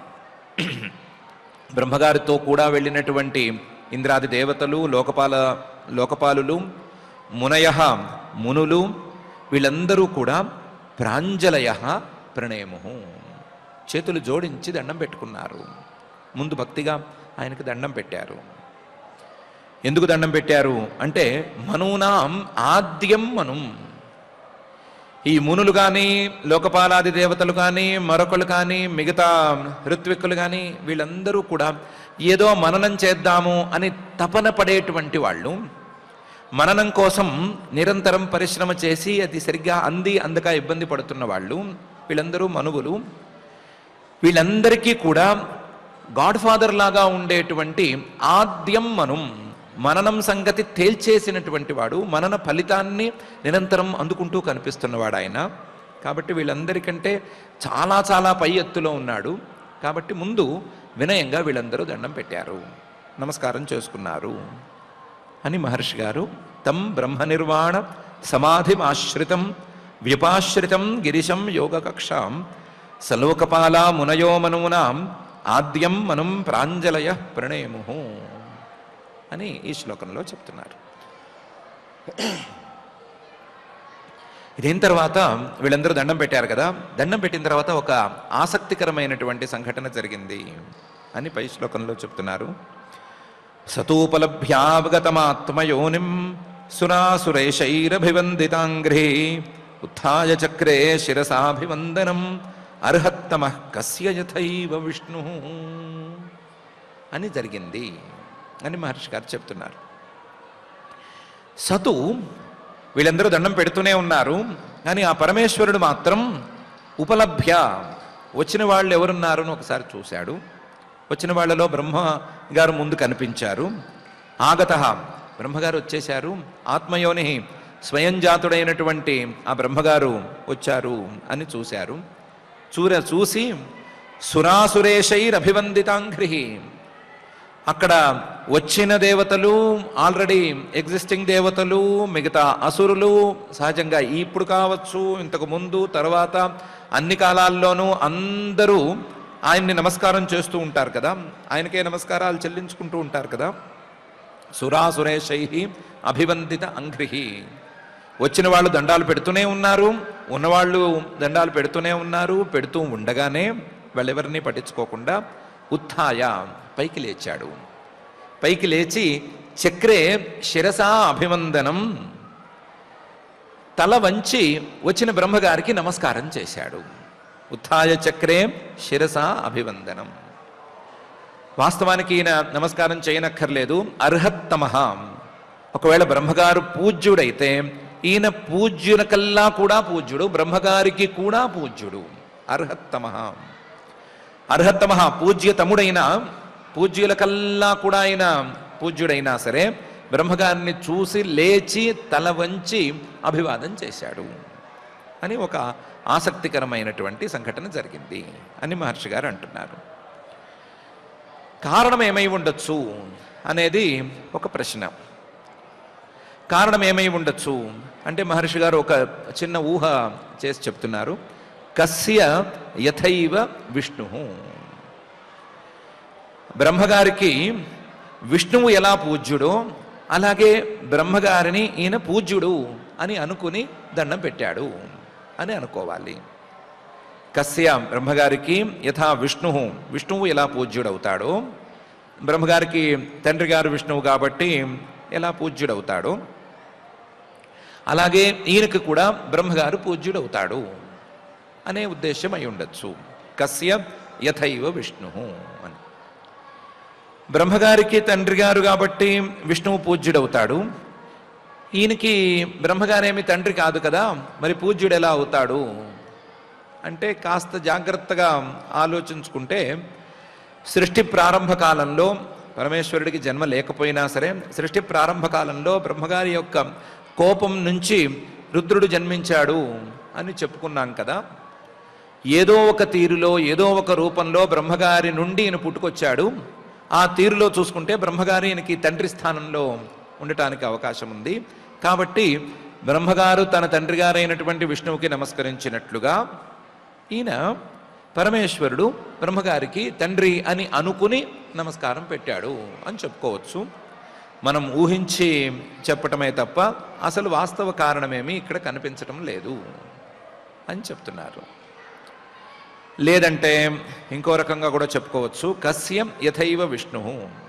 బ్రహ్మగారితో కూడా వెళ్ళినటువంటి ఇంద్రాది దేవతలు లోకపాల లోకపాలులు మునయ మునులు వీళ్ళందరూ కూడా ప్రాంజలయ ప్రణయము చేతులు జోడించి దండం పెట్టుకున్నారు ముందు భక్తిగా ఆయనకి దండం పెట్టారు ఎందుకు దండం పెట్టారు అంటే మనూనాం ఆద్యం మనుం ఈ మునులు కానీ లోకపాలాది దేవతలు కానీ మరొకరు కానీ మిగతా ఋత్విక్కులు కానీ వీళ్ళందరూ కూడా ఏదో మననం చేద్దాము అని తపన పడేటువంటి వాళ్ళు మననం కోసం నిరంతరం పరిశ్రమ చేసి అది సరిగ్గా అంది అందక ఇబ్బంది పడుతున్న వాళ్ళు వీళ్ళందరూ మనువులు వీళ్ళందరికీ కూడా గాడ్ ఫాదర్ లాగా ఉండేటువంటి ఆద్యం మనుం మననం సంగతి తేల్చేసినటువంటి వాడు మనన ఫలితాన్ని నిరంతరం అందుకుంటూ కనిపిస్తున్నవాడు ఆయన కాబట్టి వీళ్ళందరికంటే చాలా చాలా పై ఎత్తులో ఉన్నాడు కాబట్టి ముందు వినయంగా వీళ్ళందరూ దండం పెట్టారు నమస్కారం చేసుకున్నారు అని మహర్షి గారు తం బ్రహ్మ నిర్వాణ సమాధిమాశ్రితం వ్యుపాశ్రితం గిరిశం యోగకక్షాం సలోకపాలా మునయో మనూనాం ఆద్యం మనం ప్రాంజలయ ప్రణయము అని ఈ శ్లోకంలో చెప్తున్నారు ఇదేం తర్వాత వీళ్ళందరూ దండం పెట్టారు కదా దండం పెట్టిన తర్వాత ఒక ఆసక్తికరమైనటువంటి సంఘటన జరిగింది అని పై శ్లోకంలో చెప్తున్నారు సతూపలభ్యావగతమాత్మయోనిం సురాసురేషైరభివందితాంగ్రే ఉత్థాయ చక్రే శిరసాభివందనం అర్హత్తమ కస్య యథైవ విష్ణు అని జరిగింది అని మహర్షి గారు చెప్తున్నారు సతు వీళ్ళందరూ దండం పెడుతూనే ఉన్నారు కానీ ఆ పరమేశ్వరుడు మాత్రం ఉపలభ్య వచ్చిన వాళ్ళు ఎవరున్నారు అని ఒకసారి చూశాడు వచ్చిన వాళ్ళలో బ్రహ్మ గారు ముందు కనిపించారు ఆగత బ్రహ్మగారు వచ్చేశారు ఆత్మయోని స్వయం జాతుడైనటువంటి ఆ బ్రహ్మగారు వచ్చారు అని చూశారు చూర చూసి సురాసురేషైరభివందితాంఘ్రి అక్కడ వచ్చిన దేవతలు ఆల్రెడీ ఎగ్జిస్టింగ్ దేవతలు మిగతా అసురులు సహజంగా ఇప్పుడు కావచ్చు ఇంతకు ముందు తర్వాత అన్ని కాలాల్లోనూ అందరూ ఆయన్ని నమస్కారం చేస్తూ ఉంటారు కదా ఆయనకే నమస్కారాలు చెల్లించుకుంటూ ఉంటారు కదా సురాసురేషై అభివందిత అంఘ్రిహి వచ్చిన వాళ్ళు దండాలు పెడుతూనే ఉన్నారు ఉన్నవాళ్ళు దండాలు పెడుతూనే ఉన్నారు పెడుతూ ఉండగానే వాళ్ళెవరిని పట్టించుకోకుండా ఉత్థాయ పైకి లేచాడు పైకి లేచి చక్రే శిరసా అభివందనం తల వంచి వచ్చిన బ్రహ్మగారికి నమస్కారం చేశాడు ఉత్థాయ చక్రే శిరసా అభివందనం వాస్తవానికి ఈయన నమస్కారం చేయనక్కర్లేదు అర్హత్తమ ఒకవేళ బ్రహ్మగారు పూజ్యుడైతే ఈయన పూజ్యుల కల్లా కూడా పూజ్యుడు బ్రహ్మగారికి కూడా పూజ్యుడు అర్హత్తమ అర్హత్తమ పూజ్యతముడైన పూజ్యుల కల్లా కూడా ఆయన పూజ్యుడైనా సరే బ్రహ్మగారిని చూసి లేచి తల వంచి అభివాదం చేశాడు అని ఒక ఆసక్తికరమైనటువంటి సంఘటన జరిగింది అని మహర్షి గారు అంటున్నారు కారణం ఏమై ఉండొచ్చు అనేది ఒక ప్రశ్న కారణం ఏమై ఉండొచ్చు అంటే మహర్షి గారు ఒక చిన్న ఊహ చేసి చెప్తున్నారు కస్య యథైవ విష్ణు బ్రహ్మగారికి విష్ణువు ఎలా పూజ్యుడో అలాగే బ్రహ్మగారిని ఈయన పూజ్యుడు అని అనుకుని దండం పెట్టాడు అని అనుకోవాలి కస్య బ్రహ్మగారికి యథా విష్ణు విష్ణువు ఎలా పూజ్యుడవుతాడో బ్రహ్మగారికి తండ్రి గారు విష్ణువు కాబట్టి ఎలా పూజ్యుడవుతాడో అలాగే ఈయనకు కూడా బ్రహ్మగారు పూజ్యుడవుతాడు అనే ఉద్దేశం అయి ఉండొచ్చు కస్య యథైవ విష్ణు అని బ్రహ్మగారికి తండ్రి గారు కాబట్టి విష్ణువు పూజ్యుడవుతాడు ఈయనకి బ్రహ్మగారేమి తండ్రి కాదు కదా మరి పూజ్యుడు ఎలా అవుతాడు అంటే కాస్త జాగ్రత్తగా ఆలోచించుకుంటే సృష్టి ప్రారంభ కాలంలో పరమేశ్వరుడికి జన్మ లేకపోయినా సరే సృష్టి ప్రారంభ కాలంలో బ్రహ్మగారి యొక్క కోపం నుంచి రుద్రుడు జన్మించాడు అని చెప్పుకున్నాం కదా ఏదో ఒక తీరులో ఏదో ఒక రూపంలో బ్రహ్మగారి నుండి ఈయన పుట్టుకొచ్చాడు ఆ తీరులో చూసుకుంటే బ్రహ్మగారి ఈయనకి తండ్రి స్థానంలో ఉండటానికి అవకాశం ఉంది కాబట్టి బ్రహ్మగారు తన తండ్రి గారైనటువంటి విష్ణువుకి నమస్కరించినట్లుగా ఈయన పరమేశ్వరుడు బ్రహ్మగారికి తండ్రి అని అనుకుని నమస్కారం పెట్టాడు అని చెప్పుకోవచ్చు మనం ఊహించి చెప్పటమే తప్ప అసలు వాస్తవ కారణమేమి ఇక్కడ కనిపించటం లేదు అని చెప్తున్నారు లేదంటే ఇంకో రకంగా కూడా చెప్పుకోవచ్చు కస్యం యథైవ విష్ణు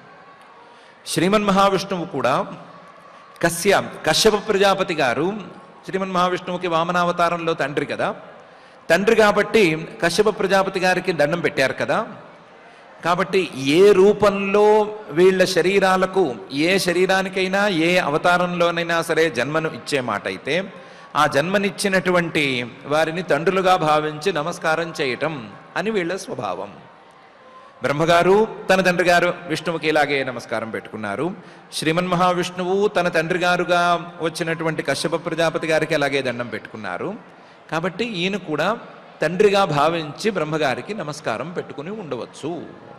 శ్రీమన్ మహావిష్ణువు కూడా కస్య కశ్యప ప్రజాపతి గారు శ్రీమన్ మహావిష్ణువుకి వామనావతారంలో తండ్రి కదా తండ్రి కాబట్టి కశ్యప ప్రజాపతి గారికి దండం పెట్టారు కదా కాబట్టి ఏ రూపంలో వీళ్ళ శరీరాలకు ఏ శరీరానికైనా ఏ అవతారంలోనైనా సరే జన్మను ఇచ్చే మాట అయితే ఆ జన్మనిచ్చినటువంటి వారిని తండ్రులుగా భావించి నమస్కారం చేయటం అని వీళ్ళ స్వభావం బ్రహ్మగారు తన తండ్రి గారు విష్ణువుకి ఇలాగే నమస్కారం పెట్టుకున్నారు శ్రీమన్ మహావిష్ణువు తన తండ్రి గారుగా వచ్చినటువంటి కశ్యప ప్రజాపతి గారికి అలాగే దండం పెట్టుకున్నారు కాబట్టి ఈయన కూడా తండ్రిగా భావించి బ్రహ్మగారికి నమస్కారం పెట్టుకుని ఉండవచ్చు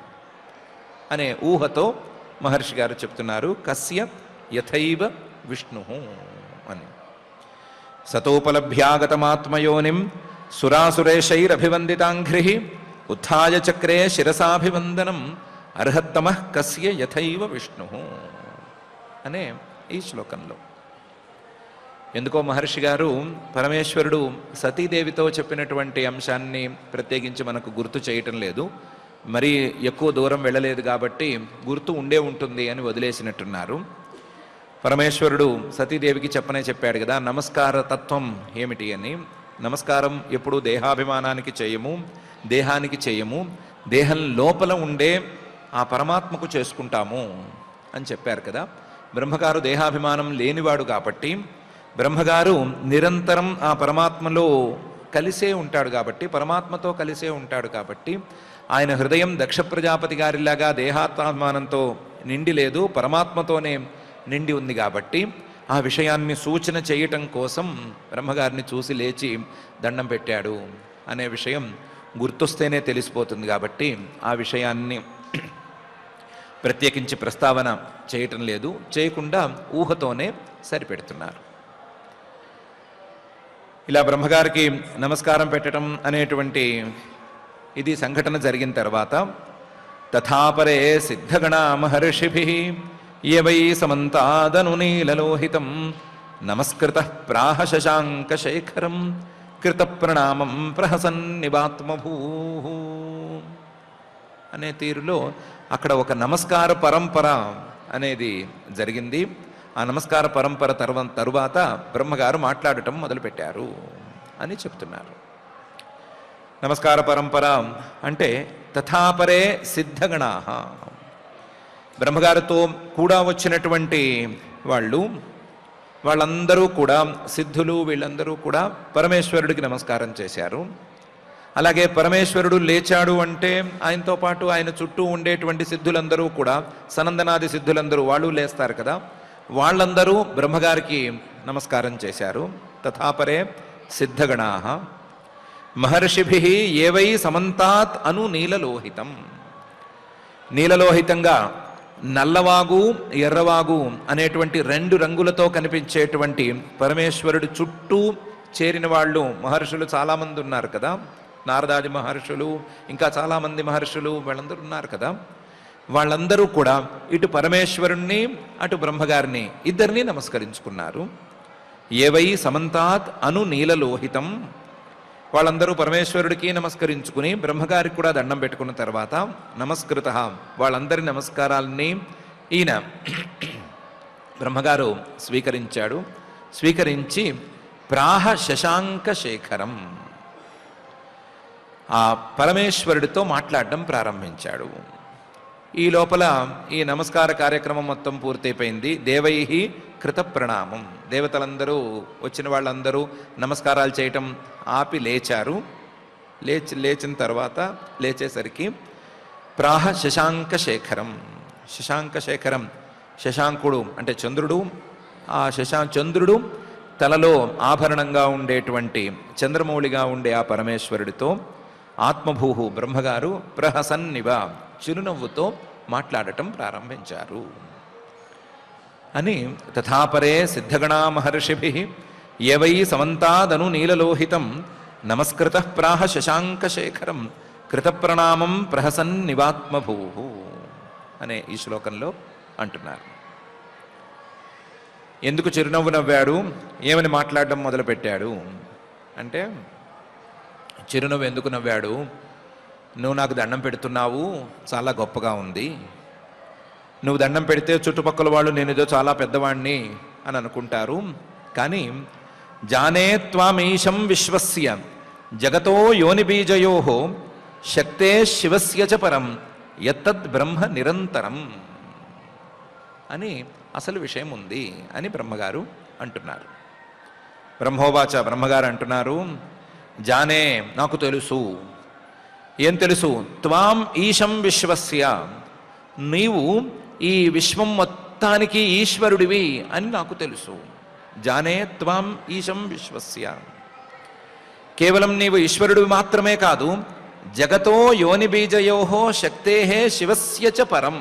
అనే ఊహతో మహర్షి గారు చెప్తున్నారు కస్య యథైవ విష్ణు అని సతోపలభ్యాగతమాత్మయోనిం సురాసురేషైరభివందితాంఘ్రి ఉత్థాయ చక్రే శిరసాభివందనం అర్హత్తమ కస్య యథైవ విష్ణు అనే ఈ శ్లోకంలో ఎందుకో మహర్షి గారు పరమేశ్వరుడు సతీదేవితో చెప్పినటువంటి అంశాన్ని ప్రత్యేకించి మనకు గుర్తు చేయటం లేదు మరి ఎక్కువ దూరం వెళ్ళలేదు కాబట్టి గుర్తు ఉండే ఉంటుంది అని వదిలేసినట్టున్నారు పరమేశ్వరుడు సతీదేవికి చెప్పనే చెప్పాడు కదా నమస్కార తత్వం ఏమిటి అని నమస్కారం ఎప్పుడు దేహాభిమానానికి చేయము దేహానికి చేయము దేహం లోపల ఉండే ఆ పరమాత్మకు చేసుకుంటాము అని చెప్పారు కదా బ్రహ్మగారు దేహాభిమానం లేనివాడు కాబట్టి బ్రహ్మగారు నిరంతరం ఆ పరమాత్మలో కలిసే ఉంటాడు కాబట్టి పరమాత్మతో కలిసే ఉంటాడు కాబట్టి ఆయన హృదయం దక్ష ప్రజాపతి గారిలాగా దేహాత్మానంతో నిండి లేదు పరమాత్మతోనే నిండి ఉంది కాబట్టి ఆ విషయాన్ని సూచన చేయటం కోసం బ్రహ్మగారిని చూసి లేచి దండం పెట్టాడు అనే విషయం గుర్తొస్తేనే తెలిసిపోతుంది కాబట్టి ఆ విషయాన్ని ప్రత్యేకించి ప్రస్తావన చేయటం లేదు చేయకుండా ఊహతోనే సరిపెడుతున్నారు ఇలా బ్రహ్మగారికి నమస్కారం పెట్టడం అనేటువంటి ఇది సంఘటన జరిగిన తర్వాత తథాపరే సిద్ధగణ మహర్షిభి ఏ వై సమంతాదను నీలలోహితం నమస్కృత ప్రాహ శశాంక శేఖరం కృత ప్రణామం ప్రహసన్నివాత్మభూ అనే తీరులో అక్కడ ఒక నమస్కార పరంపర అనేది జరిగింది ఆ నమస్కార పరంపర తర్వా తరువాత బ్రహ్మగారు మాట్లాడటం మొదలుపెట్టారు అని చెప్తున్నారు నమస్కార పరంపర అంటే తథాపరే సిద్ధగణా బ్రహ్మగారితో కూడా వచ్చినటువంటి వాళ్ళు వాళ్ళందరూ కూడా సిద్ధులు వీళ్ళందరూ కూడా పరమేశ్వరుడికి నమస్కారం చేశారు అలాగే పరమేశ్వరుడు లేచాడు అంటే ఆయనతో పాటు ఆయన చుట్టూ ఉండేటువంటి సిద్ధులందరూ కూడా సనందనాది సిద్ధులందరూ వాళ్ళు లేస్తారు కదా వాళ్ళందరూ బ్రహ్మగారికి నమస్కారం చేశారు తథాపరే సిద్ధగణా మహర్షిభి ఏవై సమంతాత్ అను నీలలోహితం నీలలోహితంగా నల్లవాగు ఎర్రవాగు అనేటువంటి రెండు రంగులతో కనిపించేటువంటి పరమేశ్వరుడు చుట్టూ చేరిన వాళ్ళు మహర్షులు చాలామంది ఉన్నారు కదా నారదాది మహర్షులు ఇంకా చాలామంది మహర్షులు వాళ్ళందరూ ఉన్నారు కదా వాళ్ళందరూ కూడా ఇటు పరమేశ్వరుణ్ణి అటు బ్రహ్మగారిని ఇద్దరిని నమస్కరించుకున్నారు ఏవై సమంతాత్ అను నీలలోహితం వాళ్ళందరూ పరమేశ్వరుడికి నమస్కరించుకుని బ్రహ్మగారికి కూడా దండం పెట్టుకున్న తర్వాత నమస్కృత వాళ్ళందరి నమస్కారాలని ఈయన బ్రహ్మగారు స్వీకరించాడు స్వీకరించి ప్రాహ శశాంక శేఖరం ఆ పరమేశ్వరుడితో మాట్లాడడం ప్రారంభించాడు ఈ లోపల ఈ నమస్కార కార్యక్రమం మొత్తం పూర్తయిపోయింది దేవై కృత ప్రణామం దేవతలందరూ వచ్చిన వాళ్ళందరూ నమస్కారాలు చేయటం ఆపి లేచారు లేచి లేచిన తర్వాత లేచేసరికి ప్రాహ శశాంక శేఖరం శశాంక శేఖరం శశాంకుడు అంటే చంద్రుడు ఆ శశా చంద్రుడు తలలో ఆభరణంగా ఉండేటువంటి చంద్రమౌళిగా ఉండే ఆ పరమేశ్వరుడితో ఆత్మభూహు బ్రహ్మగారు ప్రహసన్నివ చిరునవ్వుతో మాట్లాడటం ప్రారంభించారు అని తథాపరే సిద్ధగణా మహర్షిభి ఏవై సమంతాదను నీలలోహితం నమస్కృత ప్రాహ శశాంకశేఖరం కృతప్రణామం ప్రహసన్నివాత్మభూ అనే ఈ శ్లోకంలో అంటున్నారు ఎందుకు చిరునవ్వు నవ్వాడు ఏమని మాట్లాడడం మొదలుపెట్టాడు అంటే చిరునవ్వు ఎందుకు నవ్వాడు నువ్వు నాకు దండం పెడుతున్నావు చాలా గొప్పగా ఉంది నువ్వు దండం పెడితే చుట్టుపక్కల వాళ్ళు నేను ఏదో చాలా పెద్దవాణ్ణి అని అనుకుంటారు కానీ జానే త్వామీశం విశ్వస్య జగతో యోని బీజయో శక్తే శివస్య చ పరం ఎత్తద్ బ్రహ్మ నిరంతరం అని అసలు విషయం ఉంది అని బ్రహ్మగారు అంటున్నారు బ్రహ్మోవాచ బ్రహ్మగారు అంటున్నారు జానే నాకు తెలుసు ఏం తెలుసు త్వాం ఈశం విశ్వస్య నీవు ఈ విశ్వం మొత్తానికి ఈశ్వరుడివి అని నాకు తెలుసు జానే త్వాం ఈశం విశ్వస్య కేవలం నీవు ఈశ్వరుడివి మాత్రమే కాదు జగతో యోని బీజయో శక్తే శివస్య చ పరం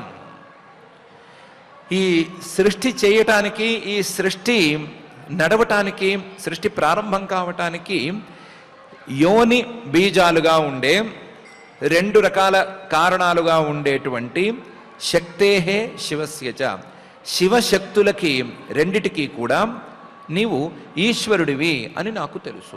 ఈ సృష్టి చేయటానికి ఈ సృష్టి నడవటానికి సృష్టి ప్రారంభం కావటానికి యోని బీజాలుగా ఉండే రెండు రకాల కారణాలుగా ఉండేటువంటి శక్తేహే శివస్యచ శివశక్తులకి రెండిటికి కూడా నీవు ఈశ్వరుడివి అని నాకు తెలుసు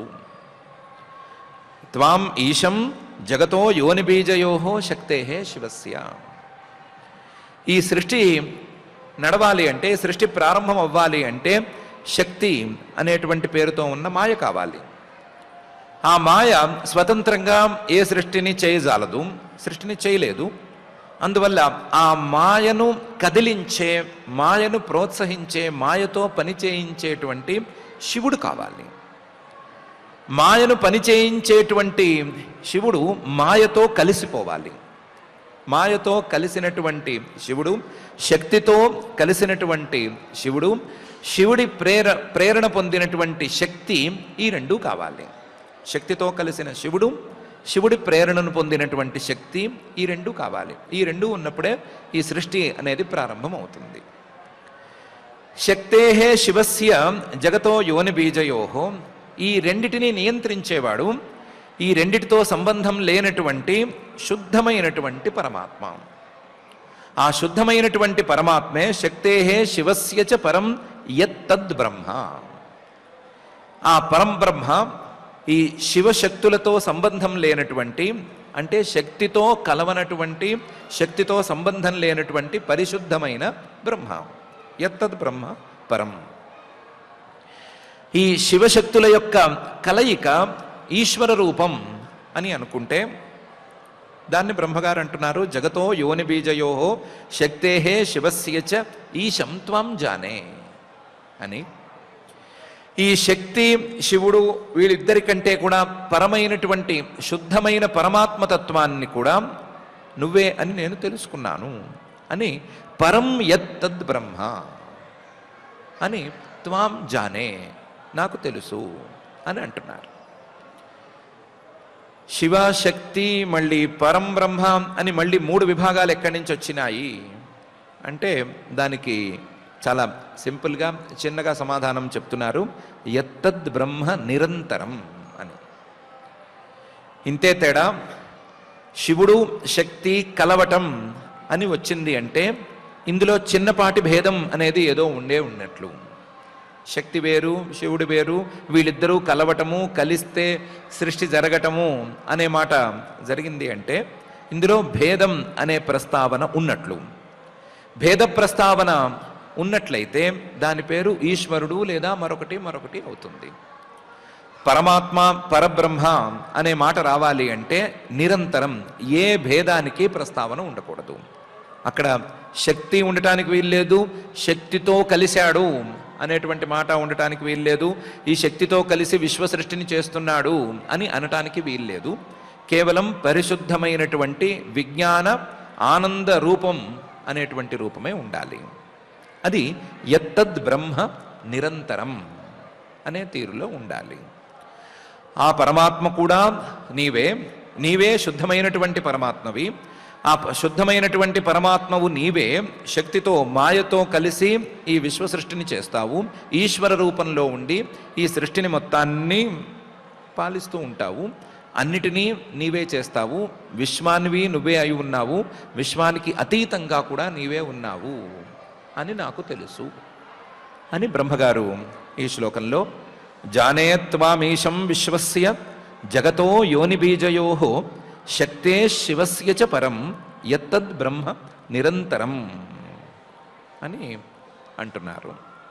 త్వాం ఈశం జగతో యోని బీజయో శక్తే శివస్య ఈ సృష్టి నడవాలి అంటే సృష్టి ప్రారంభం అవ్వాలి అంటే శక్తి అనేటువంటి పేరుతో ఉన్న మాయ కావాలి ఆ మాయ స్వతంత్రంగా ఏ సృష్టిని చేయజాలదు సృష్టిని చేయలేదు అందువల్ల ఆ మాయను కదిలించే మాయను ప్రోత్సహించే మాయతో పని చేయించేటువంటి శివుడు కావాలి మాయను పని చేయించేటువంటి శివుడు మాయతో కలిసిపోవాలి మాయతో కలిసినటువంటి శివుడు శక్తితో కలిసినటువంటి శివుడు శివుడి ప్రేర ప్రేరణ పొందినటువంటి శక్తి ఈ రెండు కావాలి శక్తితో కలిసిన శివుడు శివుడి ప్రేరణను పొందినటువంటి శక్తి ఈ రెండు కావాలి ఈ రెండు ఉన్నప్పుడే ఈ సృష్టి అనేది ప్రారంభం అవుతుంది శక్తేహే శివస్య జగతో యోని బీజయోహో ఈ రెండిటిని నియంత్రించేవాడు ఈ రెండిటితో సంబంధం లేనటువంటి శుద్ధమైనటువంటి పరమాత్మ ఆ శుద్ధమైనటువంటి పరమాత్మే శక్తేహే శివస్య చ పరం యత్తద్ బ్రహ్మ ఆ పరం బ్రహ్మ ఈ శివశక్తులతో సంబంధం లేనటువంటి అంటే శక్తితో కలవనటువంటి శక్తితో సంబంధం లేనటువంటి పరిశుద్ధమైన బ్రహ్మ ఎత్తద్ బ్రహ్మ పరం ఈ శివశక్తుల యొక్క కలయిక ఈశ్వర రూపం అని అనుకుంటే దాన్ని బ్రహ్మగారు అంటున్నారు జగతో యోని బీజయో శక్తే శివస్య చ ఈశం త్వం జానే అని ఈ శక్తి శివుడు వీళ్ళిద్దరికంటే కూడా పరమైనటువంటి శుద్ధమైన పరమాత్మతత్వాన్ని కూడా నువ్వే అని నేను తెలుసుకున్నాను అని పరం యత్తద్ బ్రహ్మ అని త్వాం జానే నాకు తెలుసు అని అంటున్నారు శివశక్తి మళ్ళీ పరం బ్రహ్మ అని మళ్ళీ మూడు విభాగాలు ఎక్కడి నుంచి వచ్చినాయి అంటే దానికి చాలా సింపుల్గా చిన్నగా సమాధానం చెప్తున్నారు ఎత్తద్ బ్రహ్మ నిరంతరం అని ఇంతే తేడా శివుడు శక్తి కలవటం అని వచ్చింది అంటే ఇందులో చిన్నపాటి భేదం అనేది ఏదో ఉండే ఉన్నట్లు శక్తి వేరు శివుడు వేరు వీళ్ళిద్దరూ కలవటము కలిస్తే సృష్టి జరగటము అనే మాట జరిగింది అంటే ఇందులో భేదం అనే ప్రస్తావన ఉన్నట్లు భేద ప్రస్తావన ఉన్నట్లయితే దాని పేరు ఈశ్వరుడు లేదా మరొకటి మరొకటి అవుతుంది పరమాత్మ పరబ్రహ్మ అనే మాట రావాలి అంటే నిరంతరం ఏ భేదానికి ప్రస్తావన ఉండకూడదు అక్కడ శక్తి ఉండటానికి వీల్లేదు శక్తితో కలిశాడు అనేటువంటి మాట ఉండటానికి వీల్లేదు ఈ శక్తితో కలిసి విశ్వ సృష్టిని చేస్తున్నాడు అని అనటానికి వీల్లేదు కేవలం పరిశుద్ధమైనటువంటి విజ్ఞాన ఆనంద రూపం అనేటువంటి రూపమే ఉండాలి అది ఎత్తద్ బ్రహ్మ నిరంతరం అనే తీరులో ఉండాలి ఆ పరమాత్మ కూడా నీవే నీవే శుద్ధమైనటువంటి పరమాత్మవి ఆ ప- శుద్ధమైనటువంటి పరమాత్మవు నీవే శక్తితో మాయతో కలిసి ఈ విశ్వ సృష్టిని చేస్తావు ఈశ్వర రూపంలో ఉండి ఈ సృష్టిని మొత్తాన్ని పాలిస్తూ ఉంటావు అన్నిటినీ నీవే చేస్తావు విశ్వానివి నువ్వే అయి ఉన్నావు విశ్వానికి అతీతంగా కూడా నీవే ఉన్నావు అని నాకు తెలుసు అని బ్రహ్మగారు ఈ శ్లోకంలో జానేత్వామీశం విశ్వస్య జగతో యోనిబీజయో శక్తే శివస్య చ పరం ఎత్తద్ బ్రహ్మ నిరంతరం అని అంటున్నారు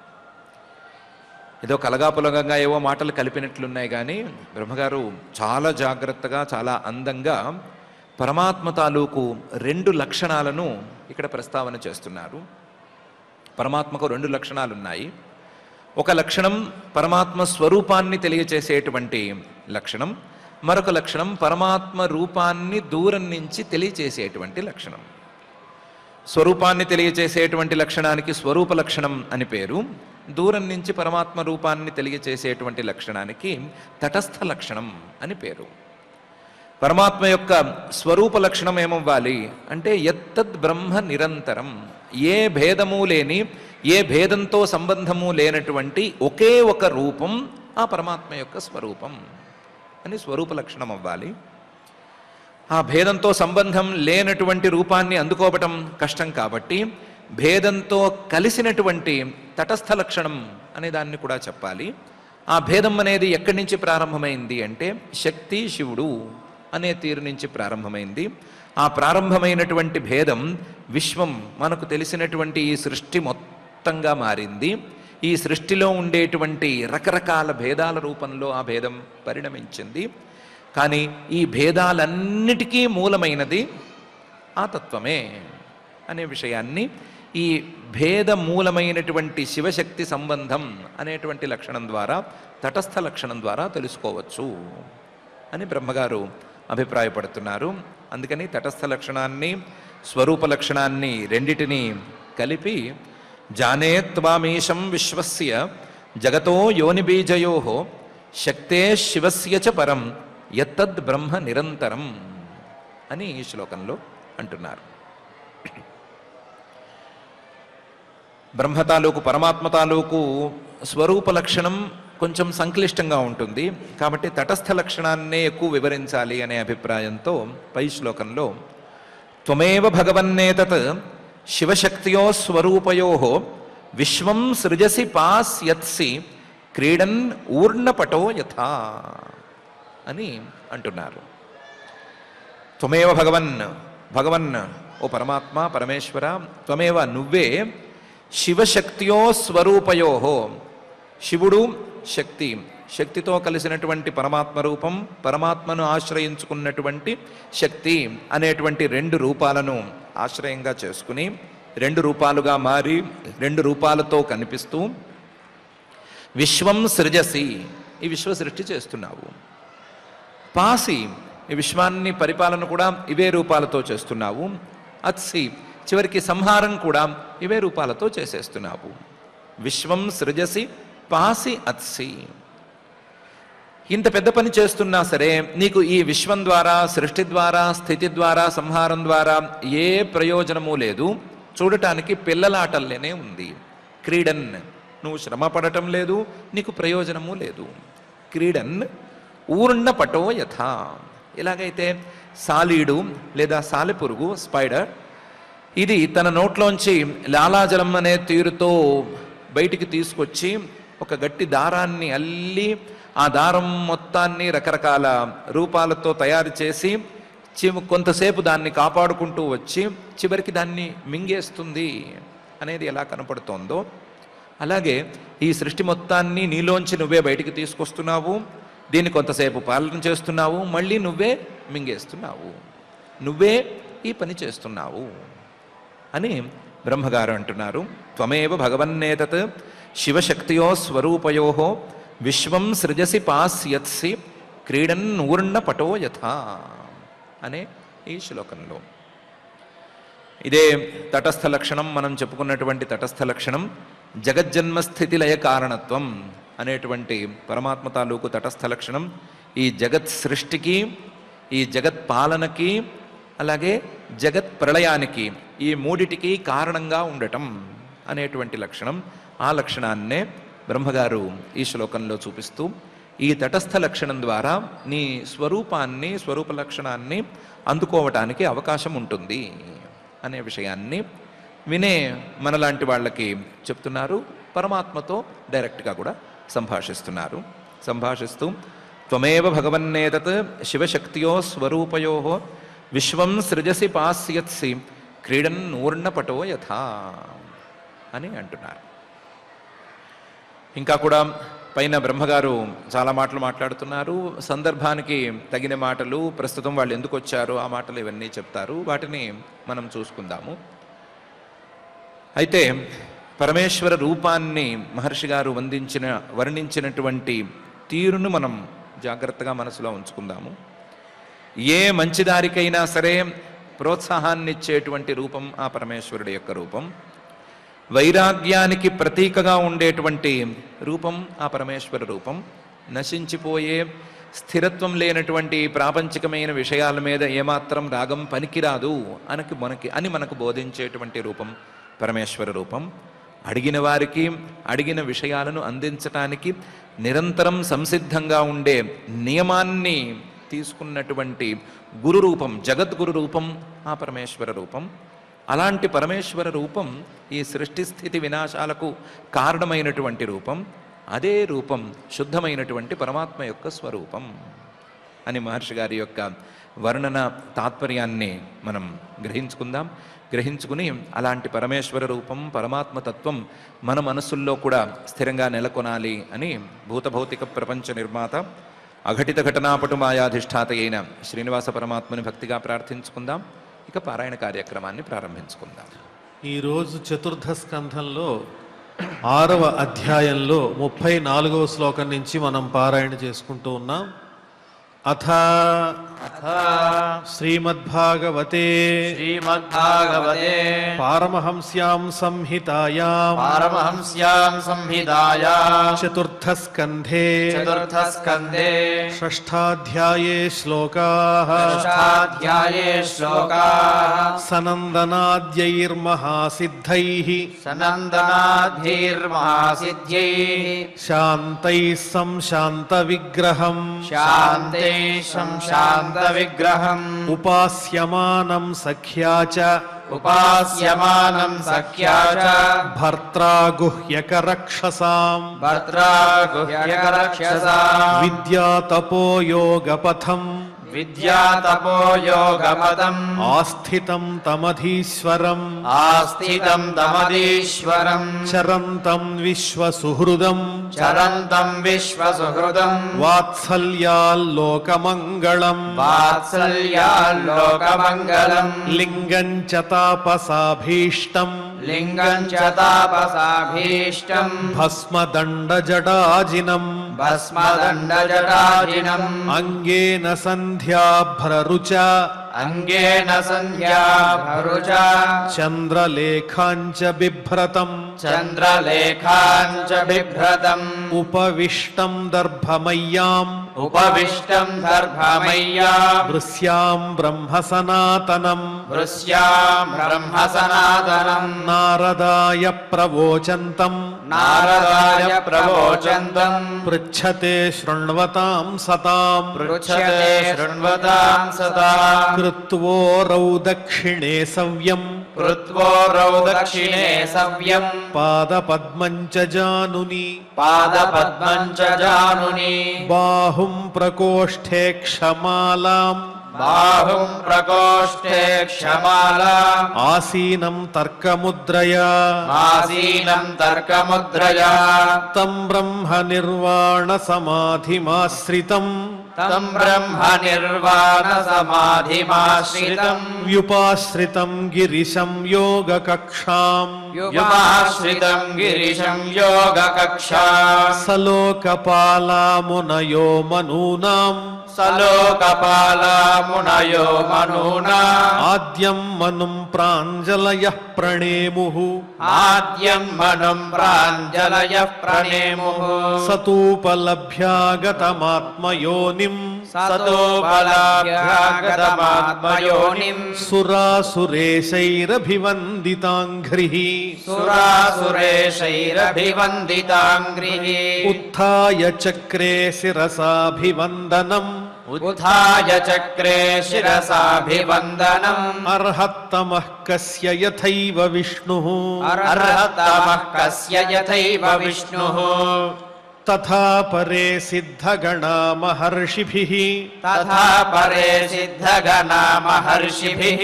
ఏదో కలగాపులగంగా ఏవో మాటలు కలిపినట్లున్నాయి కానీ బ్రహ్మగారు చాలా జాగ్రత్తగా చాలా అందంగా పరమాత్మ తాలూకు రెండు లక్షణాలను ఇక్కడ ప్రస్తావన చేస్తున్నారు పరమాత్మకు రెండు లక్షణాలు ఉన్నాయి ఒక లక్షణం పరమాత్మ స్వరూపాన్ని తెలియచేసేటువంటి లక్షణం మరొక లక్షణం పరమాత్మ రూపాన్ని దూరం నుంచి తెలియచేసేటువంటి లక్షణం స్వరూపాన్ని తెలియచేసేటువంటి లక్షణానికి స్వరూప లక్షణం అని పేరు దూరం నుంచి పరమాత్మ రూపాన్ని తెలియచేసేటువంటి లక్షణానికి తటస్థ లక్షణం అని పేరు పరమాత్మ యొక్క స్వరూప లక్షణం ఏమవ్వాలి అంటే ఎత్తద్ బ్రహ్మ నిరంతరం ఏ భేదము లేని ఏ భేదంతో సంబంధము లేనటువంటి ఒకే ఒక రూపం ఆ పరమాత్మ యొక్క స్వరూపం అని స్వరూప లక్షణం అవ్వాలి ఆ భేదంతో సంబంధం లేనటువంటి రూపాన్ని అందుకోవటం కష్టం కాబట్టి భేదంతో కలిసినటువంటి తటస్థ లక్షణం అనే దాన్ని కూడా చెప్పాలి ఆ భేదం అనేది ఎక్కడి నుంచి ప్రారంభమైంది అంటే శక్తి శివుడు అనే తీరు నుంచి ప్రారంభమైంది ఆ ప్రారంభమైనటువంటి భేదం విశ్వం మనకు తెలిసినటువంటి ఈ సృష్టి మొత్తంగా మారింది ఈ సృష్టిలో ఉండేటువంటి రకరకాల భేదాల రూపంలో ఆ భేదం పరిణమించింది కానీ ఈ భేదాలన్నిటికీ మూలమైనది ఆ తత్వమే అనే విషయాన్ని ఈ భేద మూలమైనటువంటి శివశక్తి సంబంధం అనేటువంటి లక్షణం ద్వారా తటస్థ లక్షణం ద్వారా తెలుసుకోవచ్చు అని బ్రహ్మగారు అభిప్రాయపడుతున్నారు అందుకని తటస్థ లక్షణాన్ని స్వరూప లక్షణాన్ని రెండిటిని కలిపి జానేత్వామీశం విశ్వస్య జగతో యోనిబీజయో శక్తే శివస్య చ పరం ఎత్తద్ బ్రహ్మ నిరంతరం అని ఈ శ్లోకంలో అంటున్నారు బ్రహ్మ తాలూకు పరమాత్మ తాలూకు స్వరూప లక్షణం కొంచెం సంక్లిష్టంగా ఉంటుంది కాబట్టి తటస్థ లక్షణాన్నే ఎక్కువ వివరించాలి అనే అభిప్రాయంతో పై శ్లోకంలో త్వమేవ భగవన్నేతత్ శివశక్తియో స్వరూపయో విశ్వం సృజసి పాస్యత్సి క్రీడన్ ఊర్ణపటో యథా అని అంటున్నారు త్వమేవ భగవన్ భగవన్ ఓ పరమాత్మ పరమేశ్వర త్వమేవ నువ్వే శివశక్తియో స్వరూపయో శివుడు శక్తి శక్తితో కలిసినటువంటి పరమాత్మ రూపం పరమాత్మను ఆశ్రయించుకున్నటువంటి శక్తి అనేటువంటి రెండు రూపాలను ఆశ్రయంగా చేసుకుని రెండు రూపాలుగా మారి రెండు రూపాలతో కనిపిస్తూ విశ్వం సృజసి ఈ విశ్వ సృష్టి చేస్తున్నావు పాసి ఈ విశ్వాన్ని పరిపాలన కూడా ఇవే రూపాలతో చేస్తున్నావు అత్సి చివరికి సంహారం కూడా ఇవే రూపాలతో చేసేస్తున్నావు విశ్వం సృజసి పాసి అత్సి ఇంత పెద్ద పని చేస్తున్నా సరే నీకు ఈ విశ్వం ద్వారా సృష్టి ద్వారా స్థితి ద్వారా సంహారం ద్వారా ఏ ప్రయోజనము లేదు చూడటానికి పిల్లలాటల్లోనే ఉంది క్రీడన్ నువ్వు శ్రమ పడటం లేదు నీకు ప్రయోజనము లేదు క్రీడన్ ఊర్ణ పటో యథ ఎలాగైతే సాలీడు లేదా సాలెపురుగు స్పైడర్ ఇది తన నోట్లోంచి లాలాజలం అనే తీరుతో బయటికి తీసుకొచ్చి ఒక గట్టి దారాన్ని అల్లి ఆ దారం మొత్తాన్ని రకరకాల రూపాలతో తయారు చేసి చివ కొంతసేపు దాన్ని కాపాడుకుంటూ వచ్చి చివరికి దాన్ని మింగేస్తుంది అనేది ఎలా కనపడుతోందో అలాగే ఈ సృష్టి మొత్తాన్ని నీలోంచి నువ్వే బయటికి తీసుకొస్తున్నావు దీన్ని కొంతసేపు పాలన చేస్తున్నావు మళ్ళీ నువ్వే మింగేస్తున్నావు నువ్వే ఈ పని చేస్తున్నావు అని బ్రహ్మగారు అంటున్నారు త్వమేవ భగవన్నేతత్ శివశక్తియో స్వరూపయో విశ్వం సృజసి పాస్యత్సి క్రీడన్ ఊర్ణ పటో యథా అనే ఈ శ్లోకంలో ఇదే తటస్థ లక్షణం మనం చెప్పుకున్నటువంటి తటస్థ లక్షణం జగజ్జన్మస్థితి లయ కారణత్వం అనేటువంటి పరమాత్మ తాలూకు తటస్థ లక్షణం ఈ జగత్ సృష్టికి ఈ జగత్ పాలనకి అలాగే జగత్ ప్రళయానికి ఈ మూడిటికి కారణంగా ఉండటం అనేటువంటి లక్షణం ఆ లక్షణాన్నే బ్రహ్మగారు ఈ శ్లోకంలో చూపిస్తూ ఈ తటస్థ లక్షణం ద్వారా నీ స్వరూపాన్ని స్వరూప లక్షణాన్ని అందుకోవటానికి అవకాశం ఉంటుంది అనే విషయాన్ని వినే మనలాంటి వాళ్ళకి చెప్తున్నారు పరమాత్మతో డైరెక్ట్గా కూడా సంభాషిస్తున్నారు సంభాషిస్తూ త్వమేవ భగవన్నేతత్ శివశక్తియో స్వరూపయో విశ్వం సృజసి పాస్యత్సి క్రీడన్ ఊర్ణపటో యథా అని అంటున్నారు ఇంకా కూడా పైన బ్రహ్మగారు చాలా మాటలు మాట్లాడుతున్నారు సందర్భానికి తగిన మాటలు ప్రస్తుతం వాళ్ళు ఎందుకు వచ్చారో ఆ మాటలు ఇవన్నీ చెప్తారు వాటిని మనం చూసుకుందాము అయితే పరమేశ్వర రూపాన్ని మహర్షి గారు వందించిన వర్ణించినటువంటి తీరును మనం జాగ్రత్తగా మనసులో ఉంచుకుందాము ఏ మంచి దారికైనా సరే ప్రోత్సాహాన్ని ఇచ్చేటువంటి రూపం ఆ పరమేశ్వరుడి యొక్క రూపం వైరాగ్యానికి ప్రతీకగా ఉండేటువంటి రూపం ఆ పరమేశ్వర రూపం నశించిపోయే స్థిరత్వం లేనటువంటి ప్రాపంచికమైన విషయాల మీద ఏమాత్రం రాగం పనికిరాదు అనకి మనకి అని మనకు బోధించేటువంటి రూపం పరమేశ్వర రూపం అడిగిన వారికి అడిగిన విషయాలను అందించటానికి నిరంతరం సంసిద్ధంగా ఉండే నియమాన్ని తీసుకున్నటువంటి గురు రూపం జగద్గురు రూపం ఆ పరమేశ్వర రూపం అలాంటి పరమేశ్వర రూపం ఈ సృష్టి స్థితి వినాశాలకు కారణమైనటువంటి రూపం అదే రూపం శుద్ధమైనటువంటి పరమాత్మ యొక్క స్వరూపం అని మహర్షి గారి యొక్క వర్ణన తాత్పర్యాన్ని మనం గ్రహించుకుందాం గ్రహించుకుని అలాంటి పరమేశ్వర రూపం పరమాత్మ తత్వం మన మనసుల్లో కూడా స్థిరంగా నెలకొనాలి అని భూతభౌతిక ప్రపంచ నిర్మాత అఘటిత ఘటనాపటు మాయాధిష్ఠాత అయిన శ్రీనివాస పరమాత్మని భక్తిగా ప్రార్థించుకుందాం ఇక పారాయణ కార్యక్రమాన్ని ప్రారంభించుకుందాం ఈరోజు చతుర్థ స్కంధంలో ఆరవ అధ్యాయంలో ముప్పై నాలుగవ శ్లోకం నుంచి మనం పారాయణ చేసుకుంటూ ఉన్నాం అథ శ్రీమద్భాగవతే श्रीमद्भागवते పారమహంస్యాం సంహితాయాం पारमहंस्यां संहितायां చతుర్థస్కంధే चतुर्थस्कन्धे షష్ఠాధ్యాయే శ్లోకాः षष्ठाध्याये श्लोकाः సనందనాద్యైర్మహాసిద్ధైः सनन्दनाद्भिर्महासिद्ध्यैः శాంతైः సంశాంతవిగ్రహం शान्ते शान्तविग्रहम् ఉపాస్యమానం సఖ్యా చ उपास्यमानं सख्या च భర్త్రా గుహ్యకరక్షసాం भर्त्रा गुह्यकरक्षसा విద్యా తపోయోగపథం విద్యా తపో యోగమదం ఆస్థితం తమధీశ్వరం ఆస్థితం తమదీశ్వరం చరంతం విశ్వసుహృదం చరంతం విశ్వసుహృదం వాత్సల్యాల్లోకమంగళం వాత్సల్యాల్లోకమంగళం లింగం చ తాపసాభీష్టం లింగం చ తాపసాభీష్టం భస్మదండజడాజినం భస్మదండజటాజినం అంగేన సంధ్యాభ్రరుచ అంగేన సంధ్యా భరుచ చంద్రలేఖాంచ బిభ్రతం చంద్రలేఖాంచ బిభ్రతం ఉపవిష్టం దర్భమయ్యాం ఉపవిష్టం దర్భమయ్యా దృశ్యాం బ్రహ్మ సనాతనం వృశ్యాం బ్రహ్మ సనాతనం నారదాయ ప్రవోచంతం నారదాయ ప్రవోచంతం పృచ్ఛతే శృణ్వతాం సతాం పృచ్ఛతే శృణ్వతాం సదా కృత్వోరౌ దక్షిణే సవ్యం కృత్వోరౌ దక్షిణే సవ్యం పాదపద్మం చ జానుని పాదపద్మం చ జానుని బాహుం ప్రకోష్ఠే క్షమాలాం బాహుం ప్రకోష్ఠే క్షమాలా ఆసీనం తర్కముద్రయా ఆసీనం తర్కముద్రయా తం బ్రహ్మ నిర్వాణ సమాధిమాశ్రితం తం బ్రహ్మ నిర్వాణ సమాధిమాశ్రితం వ్యుపాశ్రితం గిరిశం యోగకక్షాం యుమాశ్రితం గిరిశం యోగకక్షా సలోకపాలామునయో మనూనాం సలోకపాలా మునయో మనూనా ఆద్యం మనుం ప్రాంజలయ ప్రణేము ఆద్యం మనుం ప్రాంజలయ ప్రణేము సతూపలభ్యాగతమాత్మయోనిం సతోబలాభ్యాగతమాత్మయోనిం సురాసురేశైరభివందితాంఘ్రి సురాసురేషైరభివందితాంగ్రిः ఉత్థాయ చక్రే శిరసాభివందనం ఉత్థాయ చక్రే శిరసాభివందనం అర్హత్తమః కస్య యథైవ విష్ణు అర్హతమః కస్య యథైవ విష్ణుः తథా పరే సిద్ధగణా మహర్షిభిః తథా పరే సిద్ధగణా మహర్షిభిः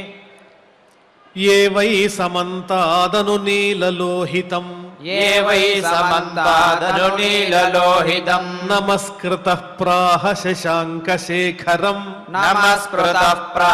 ఏ వై సమంతాదను నీలలోహితం ఏ వై సమంతాదను నీలలోహితం నమస్కృత ప్రాహ శశాంకశేఖరం నమస్కృతః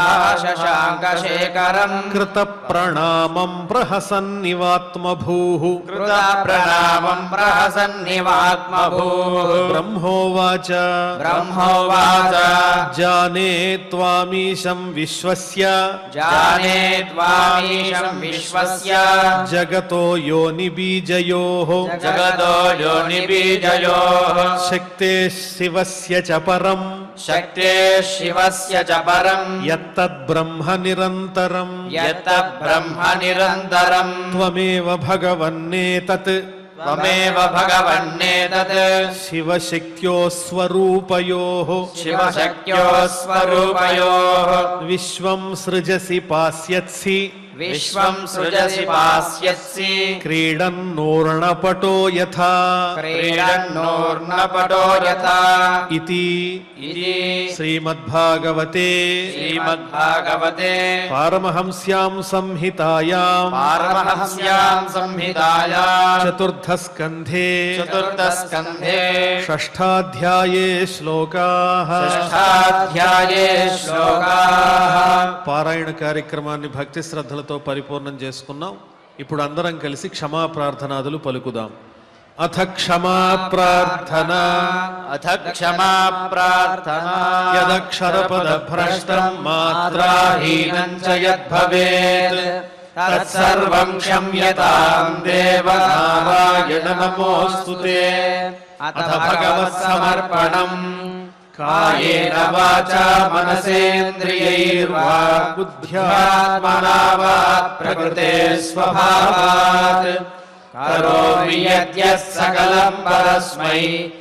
ప్రశశాంకశేఖరం కృత ప్రణామం ప్రహసన్నివాత్మభూ కృత ప్రణామం ప్రహసన్నివాత్మభూः బ్రహ్మోవాచ బ్రహ్మోవాచ జానే త్వామీశం విశ్వస్య జానే త్వామీశం విశ్వస్య జగతో యోని బీజయోః జగదో యోనిబీజయోः శక్తే శివస్య చ పరం శక్తే శివస్య చ పరం యత్తద్బ్రహ్మ నిరంతరం యత బ్రహ్మ నిరంతరం త్వమేవ భగవన్నేతత్ త్వమేవ భగవన్నేతత్ శివశక్త్యో స్వరూపయోః శివశక్త్యో స్వరూపయోः విశ్వం సృజసి పాస్యత్సి విశ్వం సృజసి పాస్యసి క్రీడన్నోర్ణపటో యథా క్రీడన్నోర్నపటో యథా ఇతి ఇది శ్రీమద్భాగవతే శ్రీమద్భాగవతే పారమహంస్యాం సంహితాయాం పారమహంస్యాం సంహితాయా చతుర్థస్కంధే చతుర్థస్కంధే షష్ఠాధ్యాయే శ్లోకాః షష్ఠాధ్యాయే శ్లోకాः పారాయణ కార్యక్రమాన్ని భక్తి శ్రద్ధలతో పరిపూర్ణం చేసుకున్నాం ఇప్పుడు అందరం కలిసి క్షమా ప్రార్థనాదులు పలుకుదాం అథ క్షమా ప్రార్థన అథ క్షమా ప్రార్థనా యదక్షరపద భ్రష్టం మాత్రాహీనం చ యద్భవేత్ తత్సర్వం క్షమ్యతాం దేవ నారాయణ నమోऽस्तु తే అథ భగవత్సమర్పణం కాయేన వాచా మనసేంద్రియైర్వా బుద్ధ్యాత్మనా వా ప్రకృతే స్వభావాత్ కరోమి యద్యः సకలం పరస్మై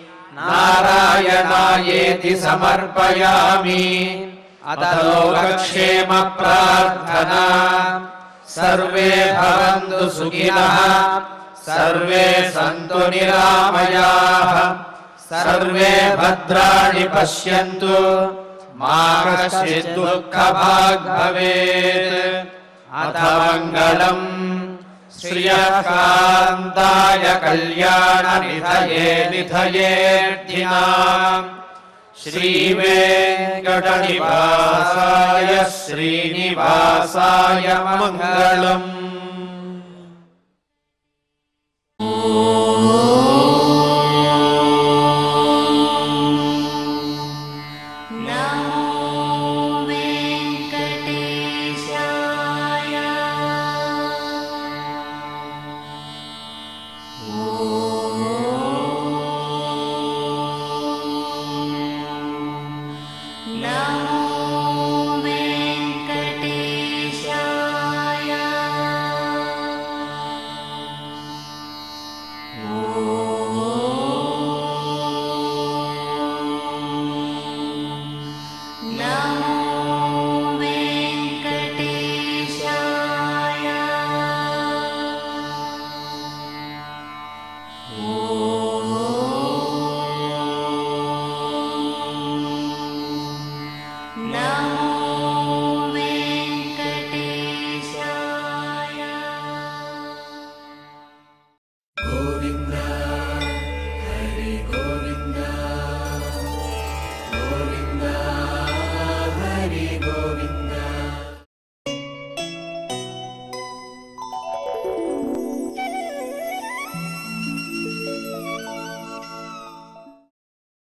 నారాయణాయేతి సమర్పయామి అత లోకక్షేమ ప్రార్థనా సర్వే భవంతు సుఖినః సర్వే సంతు నిరామయాః సర్వే భద్రాణి పశ్యంతు मा कश्चित् दुःखभाग् भवेत् अथ मङ्गलम् श्रियकान्ताय कल्याणनिधये निधयेऽर्थिनाम् श्रीवेङ्कटनिवासाय श्रीनिवासाय मङ्गलम्